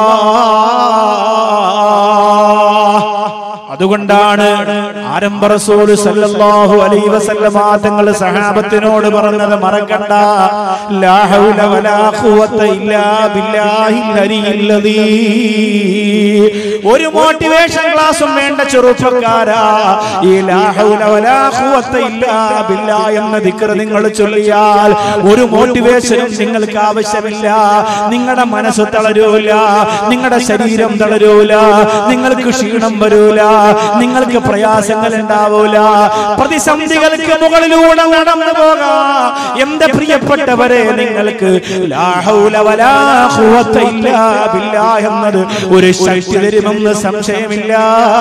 അതുകൊണ്ടാണ് ആരംഭ റസൂൽ സല്ലല്ലാഹു അലൈഹി വസല്ലമ തങ്ങൾ സഹാബത്തിനോട് പറഞ്ഞത് മറക്കണ്ട ലാ ഹൗല വലാ ഖുവത ഇല്ലാ ബില്ലാഹിൽ അലിയിൽ അദീം ഒരു മോട്ടിവേഷൻ ക്ലാസും വേണ്ട ചെറുപ്പക്കാരാ ഈ ലാ ഹൗല വലാ ഖുവത ഇല്ലാ ബില്ലാ എന്ന ദിക്ർ നിങ്ങൾ ചൊല്ലിയാൽ ഒരു മോട്ടിവേഷനും നിങ്ങൾക്ക് ആവശ്യമില്ല നിങ്ങളുടെ മനസ്സ് തളരൂല നിങ്ങളുടെ ശരീരം തളരൂല നിങ്ങൾക്ക് ക്ഷീണം വരൂല നിങ്ങൾക്ക് പ്രയാസങ്ങൾ ഉണ്ടാവൂല പ്രതിസന്ധികൾക്ക് മുകളിലൂടെ നടന്നു പോകാം എന്റെ പ്രിയപ്പെട്ടവരെ നിങ്ങൾക്ക് ലാ ഹൗല വലാ ഖുവത ഇല്ലാ ബില്ലാ എന്നത് ഒരു ശക്തി തരുമെന്ന് സംശയമില്ല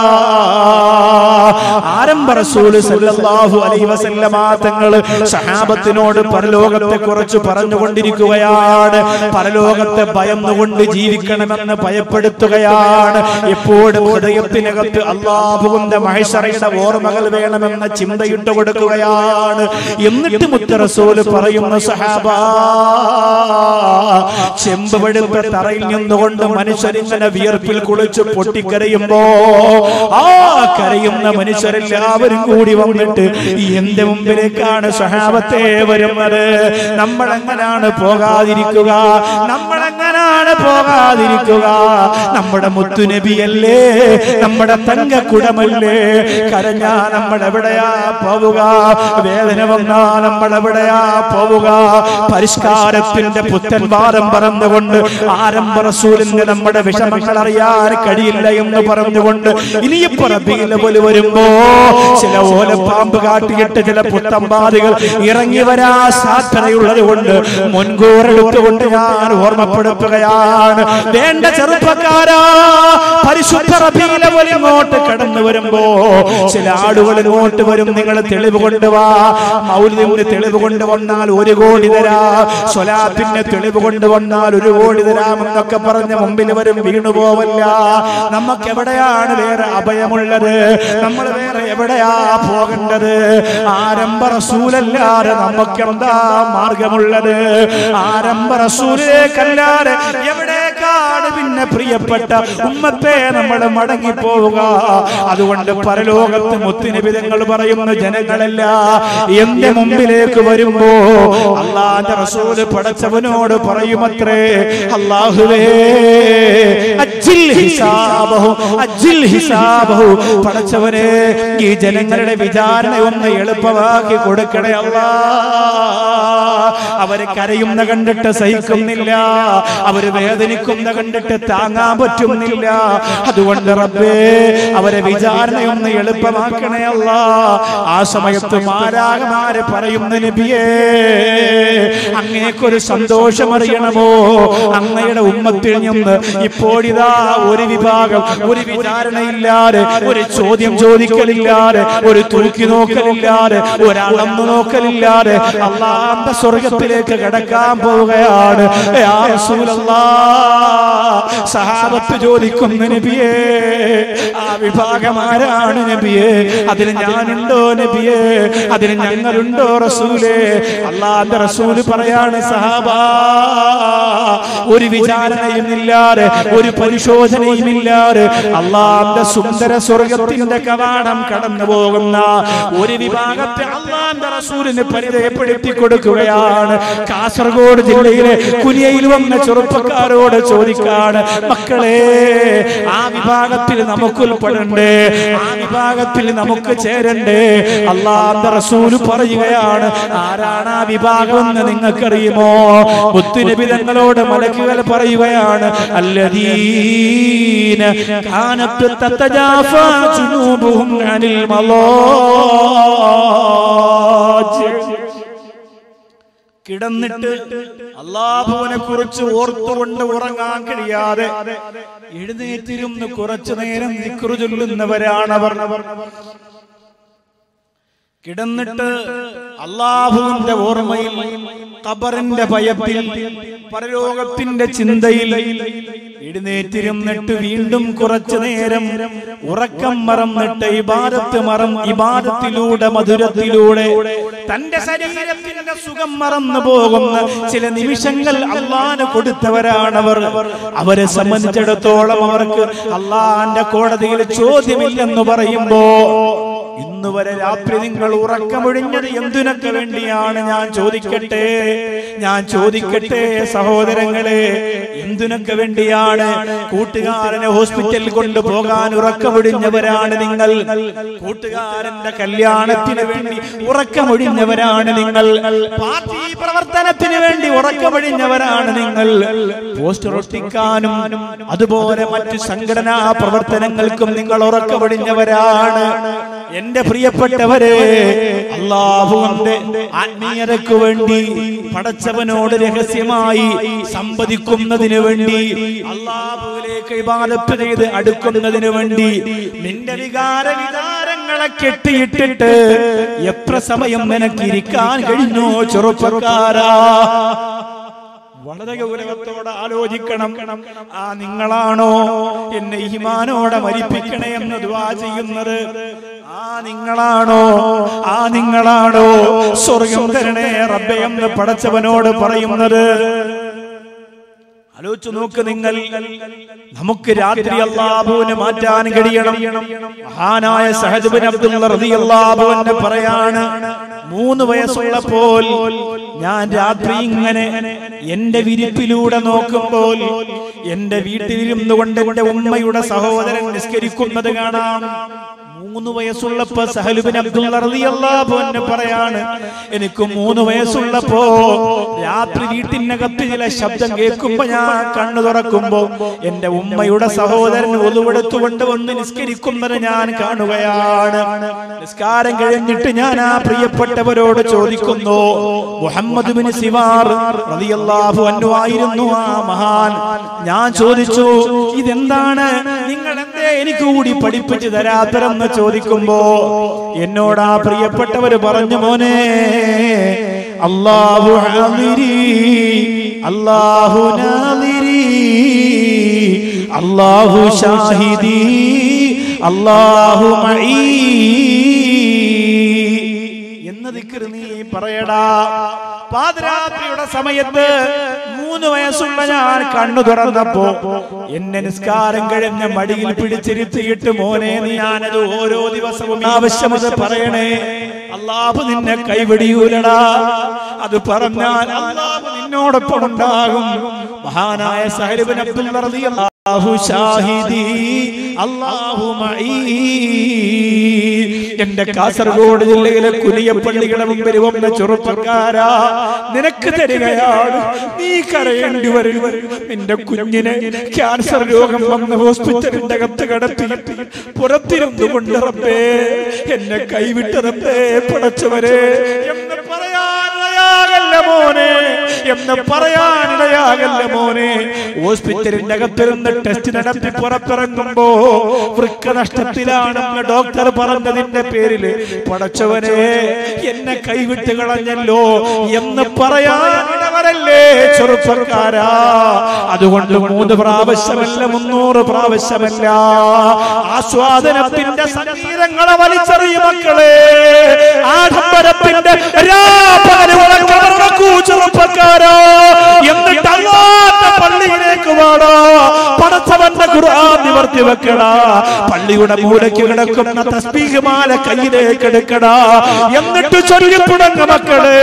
ആരംഭ റസൂല് സല്ലല്ലാഹു അലൈഹി വസല്ലമ തങ്ങൾ സഹാബത്തിനോട് പരലോകത്തെ കുറിച്ച് പറഞ്ഞുകൊണ്ടിരിക്കുകയാണ് പരലോകത്തെ ഭയന്നുകൊണ്ട് ജീവിക്കണമെന്ന് ഭയപ്പെടുത്തുകയാണ് എപ്പോഴും ഹൃദയത്തിനകത്ത് അള്ളാഹുവിന്റെ മഹേശ്വരയുടെ ഓർമ്മകൾ വേണമെന്ന ചിന്തയിട്ട് കൊടുക്കുകയാണ് എന്നിട്ട് മുത്ത റസൂല് പറയുന്ന സഹാബ ചെമ്പ് വെടുത്ത തറയിൽ നിന്നുകൊണ്ട് മനുഷ്യരിങ്ങനെ വിയർപ്പിൽ കുളിച്ച് പൊട്ടിക്കരയുമ്പോ ആ കരയുന്ന മനുഷ്യരെല്ലാവരും കൂടി വന്നിട്ട് എന്റെ മുമ്പിലേക്കാണ് സഹാബത്തെ വരുന്നത് നമ്മൾ എങ്ങനാണ് പോകാതിരിക്കുക നമ്മൾ എങ്ങനാണ് പോകാതിരിക്കുക നമ്മുടെ മുത്തുനബിയല്ലേ നമ്മുടെ തങ്കക്കുടമല്ലേ കരഞ്ഞാ നമ്മൾ എവിടെയാ പോവുക വേദന വന്നാ നമ്മൾ എവിടെയാ പോവുക പരിഷ്കാരത്തിന്റെ പുത്തൻ വാദം പറഞ്ഞുകൊണ്ട് ആരംഭ റസൂലിന് നമ്മുടെ വിഷമങ്ങൾ അറിയാൻ കഴിയില്ല എന്ന് പറഞ്ഞുകൊണ്ട് ഇനിയിപ്പോ റബീല പോലെ വരുമ്പോ ചില ഓലപ്പാമ്പ് കാട്ടിയിട്ട് ചില പുത്തമ്പാദികൾ ഇറങ്ങി വരാ സാധ്യതയുള്ളത് കൊണ്ട് മുൻകൂർ എടുത്തുകൊണ്ട് ഞാൻ ഓർമ്മപ്പെടുത്തുകയാണ് വേണ്ട ചെറുപ്പക്കാരാ പരിശുദ്ധ റബീല പോലെ ഇങ്ങോട്ട് കടന്നു വരുമ്പോ ചില ആളുകൾ ഇങ്ങോട്ട് വരും നിങ്ങൾ തെളിവ് കൊണ്ടുവാ മൗലിന് തെളിവ് കൊണ്ടുവന്നാൽ ഒരു കോടി തരാ സ്വലാത്തിന്റെ തെളിവ് കൊണ്ടുവന്നാൽ ഒരു കോടി തരാമെന്നൊക്കെ പറഞ്ഞ് മുമ്പിൽ വരും വീണു പോവല്ല നമുക്ക് എവിടെയാണ് വേറെ അഭയമുള്ളത് നമ്മൾ വേറെ എവിടെയാ പോകേണ്ടത് ആരംഭ റസൂലല്ലാതെ നമുക്ക് എന്താ മാർഗമുള്ളത് ആരംഭ റസൂലിലേക്കല്ലാതെ എവിടേക്കാണ് പിന്നെ പ്രിയപ്പെട്ട ഉമ്മത്തെ നമ്മൾ മടങ്ങി പോവുക അതുകൊണ്ട് പരലോകത്ത് മുത്തിനിബിതങ്ങൾ പറയുന്ന ജനങ്ങളല്ല എന്റെ മുമ്പിലേക്ക് വരുമ്പോ അള്ളാന്റെ റസൂല് പടച്ചവനോട് പറയുമത്രേ അള്ളാഹുവേ അജ്ജിൽ ഹിസാബഹു അജ്ജിൽ ഹിസാബഹു പടച്ചവനെ ഈ ജനങ്ങളുടെ വിചാരണ ഒന്ന് എളുപ്പമാക്കി കൊടുക്കണേ അല്ലാ അവര് കരയുന്ന കണ്ടിട്ട് സഹിക്കുന്നില്ല അവര് വേദനിക്കും വേദനിക്കുന്ന കണ്ടിട്ട് താങ്ങാൻ പറ്റുന്നില്ല അതുകൊണ്ട് റബ്ബേ അവരെ വിചാരണയൊന്ന് എളുപ്പമാക്കണേ അല്ല ആ സമയത്ത് മാരാകമാരെ പറയുന്ന നബിയേ അങ്ങേക്കൊരു സന്തോഷം അറിയണമോ അങ്ങയുടെ ഉമ്മത്തിൽ നിന്ന് ഇപ്പോഴിതാ ഒരു വിഭാഗം ഒരു വിചാരണയില്ലാതെ ഒരു ചോദ്യം ചോദിക്കലില്ലാതെ ഒരു തൂക്കി നോക്കലില്ലാതെ ഒരളന്നു നോക്കലില്ലാതെ അള്ളാന്റെ സ്വർഗത്തിലേക്ക് കടക്കാൻ പോവുകയാണ് യാ റസൂലല്ലാ. സഹാബത്ത് ചോദിക്കുന്ന നബിയേ ആ വിഭാഗമാരാണ് നബിയേ അതിന് ഞാനുണ്ടോ നബിയേ അതിന് ഞങ്ങളുണ്ടോ റസൂലേ അള്ളാന്റെ റസൂല് പറയാണ് സഹാബാ ഒരു വിചാരണയും ഇല്ലാതെ ഒരു പരിശോധനയും ഇല്ലാതെ അള്ളാന്റെ സുന്ദര സ്വർഗത്തിന്റെ കവാടം കടന്നു പോകുന്ന ഒരു വിഭാഗത്തെ അള്ളാന്റെ റസൂലിന് പരിചയപ്പെടുത്തി കൊടുക്കുകയാണ് കാസർഗോഡ് ജില്ലയിലെ കുനിയയിൽ വന്ന ചെറുപ്പക്കാരോട് ചോദിക്കാണ് മക്കളെ ആ വിഭാഗത്തിൽ നമുക്ക് ഉൾപ്പെടണ്ടേ ആ വിഭാഗത്തിൽ നമുക്ക് ചേരണ്ടേ അള്ളാന്റെ റസൂല് പറയുകയാണ് ആരാണ് ആ വിഭാഗം എന്ന് നിങ്ങൾക്കറിയുമോ മുത്തുനബി തങ്ങളോട് മലക്കുകൾ പറയുകയാണ് അല്ലദീന കാനത്ത് തത്തജാഫാ ജുനൂബുഹും അനിൽ മലാജ് കിടന്നിട്ട് അള്ളാഹുവിനെ കുറിച്ച് ഓർത്തുകൊണ്ട് ഉറങ്ങാൻ കഴിയാതെ എഴുന്നേറ്റിരുന്ന് കുറച്ചു നേരം നിക്കുറു ചൊല്ലുന്നവരാണവർ കിടന്നിട്ട് അള്ളാഹുവിന്റെ ഓർമ്മയിൽ ഖബറിന്റെ ഭയത്തിൽ പരലോകത്തിന്റെ ചിന്തയിൽ എഴുന്നേറ്റിരുന്നിട്ട് വീണ്ടും കുറച്ചു നേരം ഉറക്കം മറന്നിട്ട് ഇബാദത്ത് മറം ഇബാദത്തിലൂടെ മധുരത്തിലൂടെ തന്റെ ശരീരത്തിന്റെ സുഖം മറന്നു പോകുന്ന ചില നിമിഷങ്ങൾ അള്ളാന് കൊടുത്തവരാണവർ അവരെ സംബന്ധിച്ചിടത്തോളം അവർക്ക് അള്ളാന്റെ കോടതിയിൽ ചോദ്യമില്ലെന്ന് പറയുമ്പോ ഇന്ന് വരെ രാത്രി നിങ്ങൾ ഉറക്കമൊഴിഞ്ഞത് എന്തിനൊക്കെ വേണ്ടിയാണ് ഞാൻ ചോദിക്കട്ടെ ഞാൻ ചോദിക്കട്ടെ സഹോദരങ്ങളെ എന്തിനൊക്കെ വേണ്ടിയാണ് കൂട്ടുകാരനെ ഹോസ്പിറ്റലിൽ കൊണ്ടുപോകാൻ ഉറക്കമൊഴിഞ്ഞവരാണ് നിങ്ങൾ കൂട്ടുകാരന്റെ കല്യാണത്തിന് വേണ്ടി ഉറക്കമൊഴിഞ്ഞവരാണ് നിങ്ങൾ പാർട്ടി പ്രവർത്തനത്തിന് വേണ്ടി ഉറക്കമൊഴിഞ്ഞവരാണ് നിങ്ങൾ പോസ്റ്റർ ഒട്ടിക്കാനും അതുപോലെ മറ്റു സംഘടനാ പ്രവർത്തനങ്ങൾക്കും നിങ്ങൾ ഉറക്കമൊഴിഞ്ഞവരാണ് എന്റെ പ്രിയപ്പെട്ടവരെ അള്ളാഹുവിന്റെ ആത്മീയതയ്ക്ക് വേണ്ടി പടച്ചവനോട് രഹസ്യമായി സംവദിക്കുന്നതിന് വേണ്ടി അള്ളാഹുവിലേക്ക് ഇബാദത്ത് ചെയ്ത് അടുക്കുന്നതിന് വേണ്ടി നിന്റെ വികാര വികാരങ്ങളെ കെട്ടിയിട്ടിട്ട് എത്ര സമയം നിനക്ക് ഇരിക്കാൻ കഴിഞ്ഞു ചെറുപ്പക്കാരാ വളരെ ഗൗരവത്തോടെ ആലോചിക്കണം ആ നിങ്ങളാണോ എന്നെ ഈമാനോടെ മരിപ്പിക്കണേ എന്ന് ദ്വാ ചെയ്യുന്നത് ആ നിങ്ങളാണോ ആ നിങ്ങളാണോ സ്വർഗം തരണേ റബ്ബെ എന്ന് പടച്ചവനോട് പറയുന്നത് ആലോചിച്ചു നോക്ക് നിങ്ങൾ നമുക്ക് രാത്രി അള്ളാഹുവിനെ മാറ്റാൻ കഴിയണം മഹാനായ സഹജബിൻ അബ്ദുള്ള റളിയല്ലാഹുവിനെ പറയാണ് മൂന്ന് വയസ്സുള്ളപ്പോൾ ഞാൻ രാത്രി ഇങ്ങനെ എന്റെ വിരിപ്പിലൂടെ നോക്കുമ്പോൾ എന്റെ വീട്ടിലിരുന്നു കൊണ്ട് എന്റെ ഉമ്മയുടെ സഹോദരൻ നിസ്കരിക്കുന്നത് കാണാം മൂന്ന് വയസ്സുള്ളപ്പോ സഹലുബിൻ അബ്ദുള്ള റളിയല്ലാഹു അൻഹു പറയാണ് എനിക്ക് മൂന്ന് വയസ്സുള്ളപ്പോ രാത്രി വീട്ടിനകത്ത് ചില ശബ്ദം കേൾക്കുമ്പോ ഞാൻ കണ്ണു തുറക്കുമ്പോ എന്റെ ഉമ്മയുടെ സഹോദരൻ ഒതുവെടുത്തുകൊണ്ട് വന്ന് നിസ്കരിക്കുന്നത് ഞാൻ കാണുകയാണ് നിസ്കാരം കഴിഞ്ഞിട്ട് ഞാൻ ആ പ്രിയപ്പെട്ടവരോട് ചോദിക്കുന്നു മുഹമ്മദ് ബിൻ സിവാർ റളിയല്ലാഹു അൻഹു ആയിരുന്നു ആ മഹാൻ ഞാൻ ചോദിച്ചു ഇതെന്താണ് നിങ്ങൾ എന്തേ എനിക്ക് കൂടി പഠിപ്പിച്ചു തരാത്തരെന്ന് ചോദിക്കുമ്പോ എന്നോട് ആ പ്രിയപ്പെട്ടവര് പറഞ്ഞു മോനെ അള്ളാഹു ഹാദിരി അള്ളാഹു നാദിരി അള്ളാഹു ഷാഹിദി അള്ളാഹു എന്ന് ദിക്ർ നീ പറയടാ പാതിരാത്രിയുടെ സമയത്ത് മൂന്ന് വയസ്സുള്ള ഞാൻ കണ്ണു തുറന്നപ്പോ എന്നെ നിസ്കാരം കഴിഞ്ഞ് മടിയിൽ പിടിച്ചിരുത്തിയിട്ട് മോനെ നീ ഞാനത് ഓരോ ദിവസവും ആവശ്യം അത് പറയണേ അള്ളാഹു നിന്നെ കൈവിടിയൂലടാ അത് പറഞ്ഞാൽ അള്ളാഹു നിന്നോടൊപ്പം ഉണ്ടാകും മഹാനായ സാഹിബിൻ അബ്ദുൽ റളിയല്ലാഹു ഷാഹിദി അല്ലാഹു മഈ എന്റെ കാസർഗോഡ് ജില്ലയിലെ കുനിയപ്പള്ളിയുടെ മുമ്പിൽ വന്ന ചെറുപ്പക്കാരാ നിനക്ക് തരികയാണ് നീ കരയേണ്ടി വരും നിന്റെ കുഞ്ഞിനെ ക്യാൻസർ രോഗം വന്ന് ഹോസ്പിറ്റലിന്റെ അകത്ത് കിടത്തി പുറത്തിരുന്നു കൊണ്ട് റബ്ബേ എന്നെ കൈവിട്ട റബ്ബേ പടച്ചവരെ എന്ന് പറയാനിടയാകല്ല മോനെ എന്ന് പറയാനിടയാകല്ല മോനെ ഹോസ്പിറ്റലിന്റെ അകത്തിരുന്ന് ടെസ്റ്റ് നടത്തി പുറത്തിറങ്ങുമ്പോ വൃക്ക നഷ്ടത്തിലാണെന്ന് ഡോക്ടർ പറഞ്ഞതിന്റെ പേരില് പടച്ചവനെ എന്നെ കൈവിട്ട് കളഞ്ഞല്ലോ എന്ന് പറയാനിടവരല്ലേ ചെറുപ്പക്കാരാ അതുകൊണ്ട് മൂന്ന് പ്രാവശ്യമല്ല മുന്നൂറ് പ്രാവശ്യമല്ല ആസ്വാദനത്തിന്റെ സംഗീതങ്ങളെ വലിച്ചെറിയ മക്കളെ ആഡംബരത്തിന്റെ രാപകലുകളെ കവർന്നക്കൂ ചെറുപ്പക്കാരാ എന്നിട്ട് അല്ലാത്ത പള്ളിയിലേക്ക് വാടാ പടച്ചവന്റെ ഖുർആൻ നിവർത്തി വെക്കടാ പള്ളിയുടെ മൂലയ്ക്ക് കിടക്കുന്ന തസ്ബീഹ്മാല കയ്യിലേക്ക് എടുക്കടാ എന്നിട്ട് ചൊല്ലി തുടങ്ങ മക്കളെ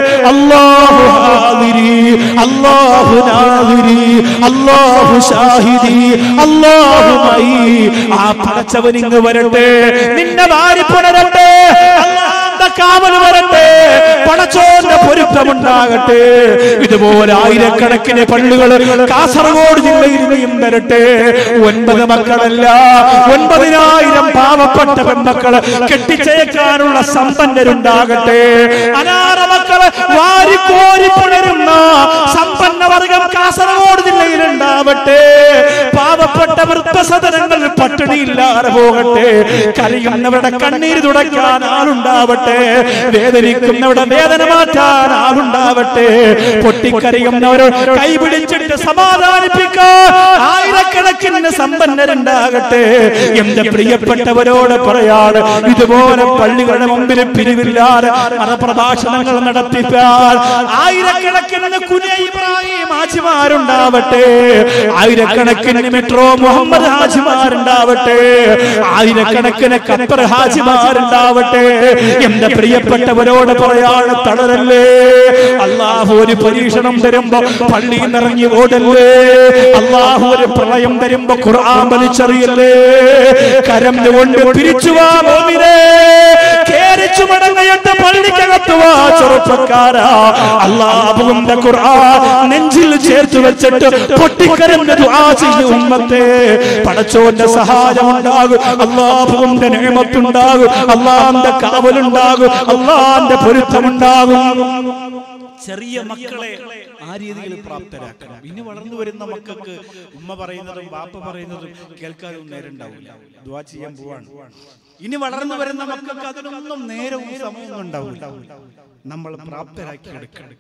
അല്ലാഹു ഹാദിരി അല്ലാഹു നാദിരി അല്ലാഹു ഷാഹിദി അല്ലാഹു മൈ ആ പടച്ചവൻ ഇങ്ങ് വരട്ടെ നിന്നെ വാരി പുണരട്ടെ അല്ലാഹുവിന്റെ കാവൽ വരട്ടെ പടച്ചോന്റെ പൊരുത്തമുണ്ടാകട്ടെ ഇതുപോലെ ആയിരക്കണക്കിന് പള്ളികൾ കാസർഗോഡ് ജില്ലയിൽ നിന്നും വരട്ടെ ഒൻപത് മക്കളല്ല ഒൻപതിനായിരം പാവപ്പെട്ട പെൺമക്കള് കെട്ടിച്ചേക്കാനുള്ള സമ്പന്നരുണ്ടാകട്ടെ അനാഥ മക്കള് വാരിക്കോരി പുണരുന്ന സമ്പന്ന വർഗം കാസർഗോഡ് ജില്ലയിൽ ഉണ്ടാവട്ടെ പാവപ്പെട്ട വൃദ്ധസദനങ്ങൾ പട്ടിണിയില്ലാതെ പോകട്ടെ കരയുന്നവരുടെ കണ്ണീര് തുടയ്ക്കാൻ ആളുണ്ടാവട്ടെ വേദനിക്കുന്നവരുടെ വേദന മാറ്റാൻ ആളുണ്ടാവട്ടെ പൊട്ടിക്കരയുന്നവരോട് കൈപിടിച്ചിട്ട് സമാധാനിപ്പിക്കാൻ ആയിരക്കണക്കിന് സമ്പന്നരുണ്ടാകട്ടെ എന്റെ പ്രിയപ്പെട്ടവരോട് പറയാണ് ഇതുപോലെ പള്ളികളുടെ മുമ്പിൽ പിരിവില്ലാതെ മതപ്രഭാഷണങ്ങൾ നടത്തിപ്പാൻ ആയിരക്കണക്കിന് കുന ഇബ്രാഹിം ഹാജിമാരുണ്ടാവട്ടെ ആയിരക്കണക്കിന് മെട്രോ മുഹമ്മദ് ഹാജിമാരുണ്ടാവട്ടെ ആയിരക്കണക്കിന് ഖത്തർ ഹാജിമാരുണ്ടാവട്ടെ എന്റെ പ്രിയപ്പെട്ടവരോട് പറയാണ് തളരല്ലേ അള്ളാഹു ഒരു പരീക്ഷണം തരുമ്പോ പള്ളിയിൽ നിറങ്ങി ഓടല്ലേ അള്ളാഹു ഒരു പ്രളയം തരുമ്പോ ഖുർആൻ വലിച്ചെറിയല്ലേ കരഞ്ഞുകൊണ്ട് പിരിച്ചുവാ മോമിനെ കേരിച്ചു മടങ്ങയിട്ട് പള്ളിക്കകത്ത് വാ ചെറുപ്പക്കാരാ അള്ളാഹുവിന്റെ ഖുർആൻ നെഞ്ചിൽ ചേർത്ത് വെച്ചിട്ട് പൊട്ടിക്കരഞ്ഞ ദുആ ചെയ്യും ഉമ്മത്തെ പടച്ചോന്റെ സഹായം ഉണ്ടാകും അള്ളാഹുവിന്റെ നിയമത്തുണ്ടാകും അള്ളാന്റെ കാവലുണ്ടാകും അള്ളാന്റെ പൊരുത്തമുണ്ടാകും ചെറിയ മക്കളെ ആ രീതിയിൽ പ്രാപ്തരാക്കണം ഇനി വളർന്നു വരുന്ന മക്കൾക്ക് ഉമ്മ പറയുന്നതും ബാപ്പ പറയുന്നതും കേൾക്കാനും നേരം ഉണ്ടാവില്ല ദ്വാ ചെയ്യാൻ പോവാണ് ഇനി വളർന്നു വരുന്ന മക്കൾക്ക് അതിനൊന്നും നേരവും സമയവും ഉണ്ടാവില്ല നമ്മൾ പ്രാപ്തരാക്കി എടുക്കണം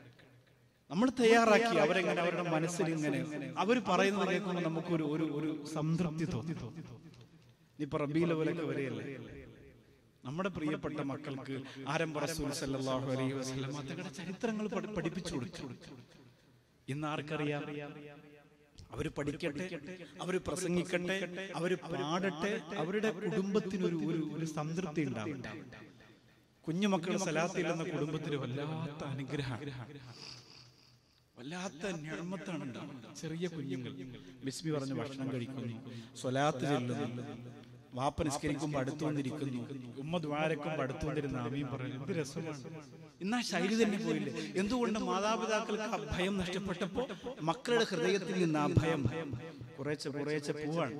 നമ്മൾ തയ്യാറാക്കി അവരെങ്ങനെ അവരുടെ മനസ്സിൽ ഇങ്ങനെ അവർ പറയുന്നത് കേൾക്കുമ്പോൾ നമുക്കൊരു ഒരു ഒരു സംതൃപ്തി തോന്നും ഇപ്പൊ റബീല പോലൊക്കെ വരെയല്ലേ നമ്മുടെ പ്രിയപ്പെട്ട മക്കൾക്ക് ആരംഭ റസൂൽ സല്ലല്ലാഹു അലൈഹി വസല്ലം തങ്ങളുടെ ചരിത്രങ്ങൾ പഠി- പഠിപ്പിച്ചു കൊടുത്തു ഇന്ന് ആർക്കറിയാം അവര് പഠിക്കട്ടെ അവര് പ്രസംഗിക്കട്ടെ അവര് പാടട്ടെ അവരുടെ കുടുംബത്തിനൊരു ഒരു ഒരു സംതൃപ്തി ഉണ്ടാവട്ടെ കുഞ്ഞുമക്കൾ സലാത്തില്ലെന്ന കുടുംബത്തിന് വല്ലാത്ത അനുഗ്രഹം വല്ലാത്ത ഞഴമത്താണ് ഉണ്ടാവുന്നത് ചെറിയ കുഞ്ഞുങ്ങൾ ബിസ്മി പറഞ്ഞ് ഭക്ഷണം കഴിക്കുന്നു സ്വലാത്ത് ചെല്ലുന്നു വാപ്പ നിസ്കരിക്കുമ്പോ അടുത്തുകൊണ്ടിരിക്കുന്നു ഉമ്മ ദ്വാരക്കുമ്പോ അടുത്തുകൊണ്ടിരുന്ന ആമീൻ പറയുന്നു എന്ത് രസമാണ് ഇന്നാ ശൈലി തന്നെ പോയില്ലേ എന്തുകൊണ്ട് മാതാപിതാക്കൾക്ക് ആ ഭയം നഷ്ടപ്പെട്ടപ്പോ മക്കളുടെ ഹൃദയത്തിൽ നിന്ന് ആ ഭയം കുറേശ്ശെ കുറേശ്ശെ പോവാണ്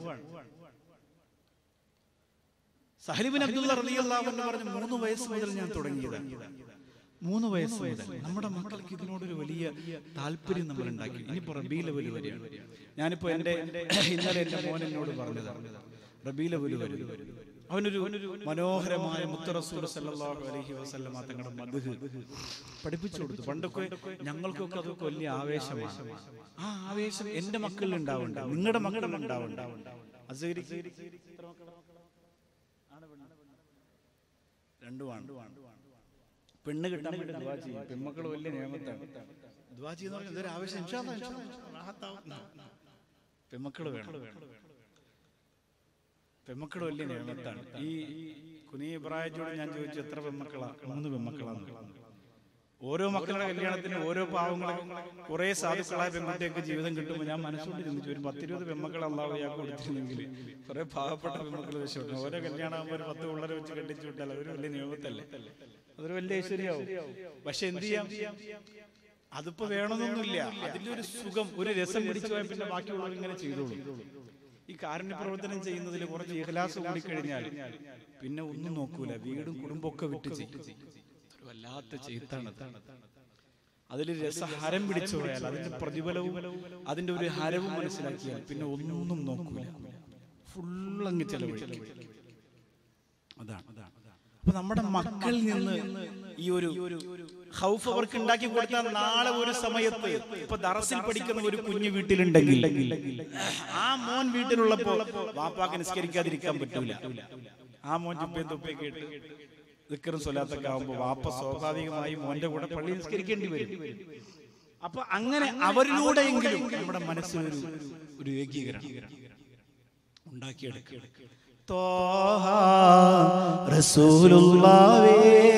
സഹലിബിൻ അബ്ദുള്ള റളിയല്ലാഹു അൻഹു പറഞ്ഞു മൂന്ന് വയസ്സ് മുതൽ ഞാൻ തുടങ്ങിയതാണ് മൂന്ന് വയസ്സ് മുതൽ നമ്മുടെ മക്കൾക്ക് ഇതിനോടൊരു വലിയ താല്പര്യം നമ്മൾ ഉണ്ടാക്കി ഇനിയിപ്പോ റബീ ലെവൽ വരെയാണ് ഞാനിപ്പോ എന്റെ ഇന്നലെ എന്റെ മോൻ എന്നോട് പറഞ്ഞതാണ് റബീ ലെവൽ വരും അവനൊരു മനോഹരമായ മുത്തറസൂൽ സല്ലല്ലാഹു അലൈഹി വസല്ലമ തങ്ങളുടെ മദ്ഹ് പഠിപ്പിച്ചു കൊടുത്തു പണ്ടൊക്കെ ഞങ്ങൾക്കൊക്കെ അതൊക്കെ വലിയ ആവേശമാണ് ആ ആവേശം എന്റെ മക്കളിൽ ഉണ്ടാവണ്ട നിങ്ങളുടെ മക്കളിൽ ഉണ്ടാവണ്ട അസീരിക്ക് എത്ര മക്കളാ? രണ്ടുമാണ് പെണ്ണ് കിട്ടാൻ വേണ്ടി ദുആ ചെയ്യും പെൺമക്കൾ വലിയ നിയമത്താണ് ദുആ ചെയ്യുന്ന പറഞ്ഞാൽ ഇതൊരു ആവശ്യം ഇൻഷാ അല്ലാ, ഇൻഷാ അല്ലാ, ഇൻഷാ അല്ലാ, റാഹത്താവും. പെൺമക്കൾ വേണം പെൺമക്കൾ വലിയ നിയമത്താണ് ഈ കുനി ഇബ്രാഹിമോട് ഞാൻ ചോദിച്ചു എത്ര പെൺമക്കളാ മൂന്ന് പെൺമക്കളാണ് ഓരോ മക്കളുടെ കല്യാണത്തിന് ഓരോ പാവങ്ങളെ കുറെ സാധുക്കളായ പെൺകുട്ടിയൊക്കെ ജീവിതം കിട്ടുമ്പോൾ ഞാൻ മനസ്സുകൊണ്ട് ചിന്തിച്ചു ഒരു പത്തിരുപത് പെൺമക്കൾ അള്ളാഹു ഇയാൾക്ക് കൊടുത്തിരുന്നെങ്കിൽ കുറെ പാവപ്പെട്ട പെൺമക്കൾ രക്ഷപ്പെട്ടു ഓരോ കല്യാണം ആകുമ്പോൾ ഒരു പത്ത് പിള്ളേരെ വെച്ച് കെട്ടിച്ചു വിട്ടാൽ അതൊരു വലിയ നിയമത്തല്ലേ അതൊരു വലിയ ഐശ്വര്യമാവും പക്ഷെ എന്ത് ചെയ്യാം അതിപ്പോ വേണമെന്നൊന്നുമില്ല അതിന്റെ ഒരു സുഖം ഒരു രസം പിടിച്ചു പോയാൽ പിന്നെ ബാക്കിയുള്ളവർ ഇങ്ങനെ ചെയ്തോളൂ ഈ കാരുണ്യ പ്രവർത്തനം ചെയ്യുന്നതിൽ കുറച്ച് ഇഹലാസ് കൂടിക്കഴിഞ്ഞാൽ പിന്നെ ഒന്നും നോക്കൂല വീടും കുടുംബമൊക്കെ വിട്ട് ചെയ്യും ഒരു വല്ലാത്ത ചെയ്ത്താണ് അതിൽ രസഹരം പിടിച്ചു പോയാൽ അതിന്റെ പ്രതിഫലവും അതിന്റെ ഒരു ഹരവും മനസ്സിലാക്കിയാൽ പിന്നെ ഒന്നും നോക്കൂല ഫുള്ളങ്ങ് ചെലവഴിക്കും അതാണ് അപ്പൊ നമ്മുടെ മക്കളിൽ നിന്ന് ഈ ഒരു ഹൗഫ് അവർക്ക് ഉണ്ടാക്കി കൊടുത്താൽ നാളെ ഒരു സമയത്ത് ഇപ്പൊ ദറസിൽ പഠിക്കുന്ന ഒരു കുഞ്ഞു വീട്ടിലുണ്ടെങ്കിൽ ആ മോൻ വീട്ടിലുള്ളപ്പോ വാപ്പാക്ക് നിസ്കരിക്കാതിരിക്കാൻ പറ്റൂല ആ മോൻ ചുപ്പയും തൊപ്പയൊക്കെ ഇട്ട് ദിക്കറും സ്വലാത്തൊക്കെ ആവുമ്പോ വാപ്പ സ്വാഭാവികമായി മോന്റെ കൂടെ പള്ളി നിസ്കരിക്കേണ്ടി വരും അപ്പൊ അങ്ങനെ അവരിലൂടെയെങ്കിലും നമ്മുടെ മനസ്സിലൊരു ഒരു ഏകീകരണം ഉണ്ടാക്കിയെടുക്കുക തോഹ റസൂലുള്ളാവേ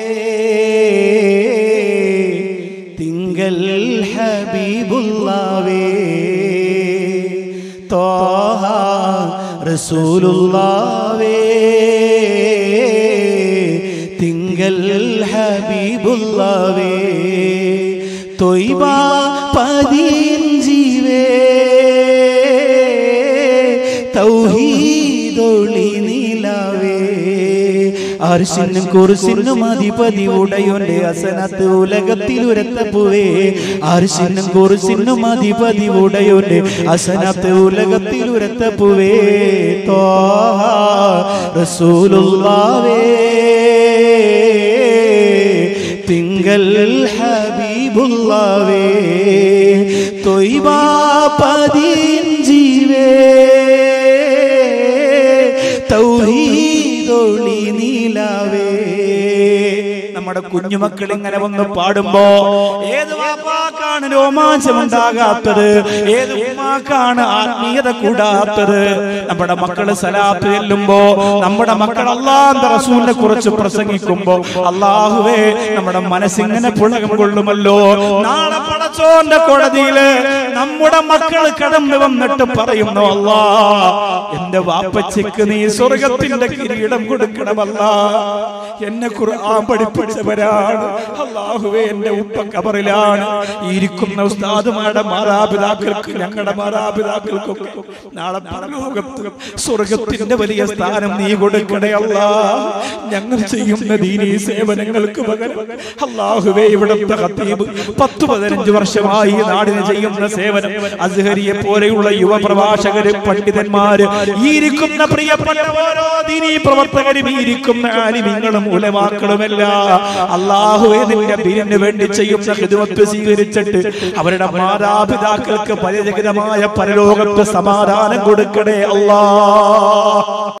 തിങ്കൽ ഹബീബുള്ളാവേ തോഹ റസൂലുള്ളാവേ തിങ്കൽ ഹബീബുള്ളാവേ തൊയ്ബ പതിൻ ജീവേ തൗഹീദൊളി നിലാവേ അർശിനും കുറിശിനും അധിപതി ഉടയോന്റെ അസനത്ത് ഉലകത്തിൽ ഉരത്തപ്പുവേ അർശിനും കുറിശിനും അധിപതി ഉടയോന്റെ അസനത്ത് ഉലകത്തിൽ ഉരത്തപ്പുവേ തോഹ റസൂലുള്ളാവേ തിങ്കൽ ഹബീബുള്ളാവേ തൊയ്ബ പതിൻ ജീവേ തൗഹീദൊളി നീലാവേ നമ്മുടെ കുഞ്ഞുമക്കൾ ഇങ്ങനെ വന്ന് പാടുമ്പോ ഏത് വാപ്പാക്കാണ് രോമാഞ്ചമുണ്ടാകാത്തത് ഏത് ഉമ്മാക്കാണ് ആത്മീയത കൂടാത്തത് നമ്മുടെ മക്കള് സലാത്ത് ചെല്ലുമ്പോ നമ്മുടെ മക്കൾ അള്ളാന്റെ റസൂലിനെ കുറിച്ച് പ്രസംഗിക്കുമ്പോ അള്ളാഹുവേ നമ്മുടെ മനസ്സിങ്ങനെ പുളകം കൊള്ളുമല്ലോ നാളെ പടച്ചോന്റെ കോടതിയില് നമ്മുടെ മക്കൾ കടന്നു വന്നിട്ട് പറയുന്നു അല്ലാ എന്റെ വാപ്പച്ചയ്ക്ക് നീ സ്വർഗത്തിന്റെ കിരീടം കൊടുക്കണമല്ല എന്നെ ഖുർആൻ പഠിപ്പിച്ചവരാണ് അള്ളാഹുവേ എന്റെ ഉപ്പ കബറിലാണ് ഈ ഇരിക്കുന്ന ഉസ്താദുമാരുടെ മാതാപിതാക്കൾക്ക് ഞങ്ങളുടെ മാതാപിതാക്കൾക്കൊക്കെ നാളെ പരലോകത്ത് സ്വർഗത്തിന്റെ വലിയ സ്ഥാനം നീ കൊടുക്കണേ അല്ലാ ഞങ്ങൾ ചെയ്യുന്ന ദീനീ സേവനങ്ങൾക്ക് പകരം അള്ളാഹുവേ ഇവിടുത്തെ ഖത്തീബ് പത്ത് പതിനഞ്ച് വർഷമായി ഈ നാടിന് ചെയ്യുന്ന സേവനം അസ്ഹരിയെ പോലെയുള്ള യുവ പ്രഭാഷകര് പണ്ഡിതന്മാര് ഈ ഇരിക്കുന്ന പ്രിയപ്പെട്ട ഓരോ ദീനീ പ്രവർത്തകരും ഈ ഇരിക്കുന്ന ആലിമിങ്ങളും ഉലമാക്കളുമല്ല അള്ളാഹുവേ നിന്റെ ബിരിന് വേണ്ടി ചെയ്യുന്ന ഹിദമത്ത് സ്വീകരിച്ചിട്ട് അവരുടെ മാതാപിതാക്കൾക്ക് പരിചിതമായ പരലോകത്ത് സമാധാനം കൊടുക്കണേ അല്ലാ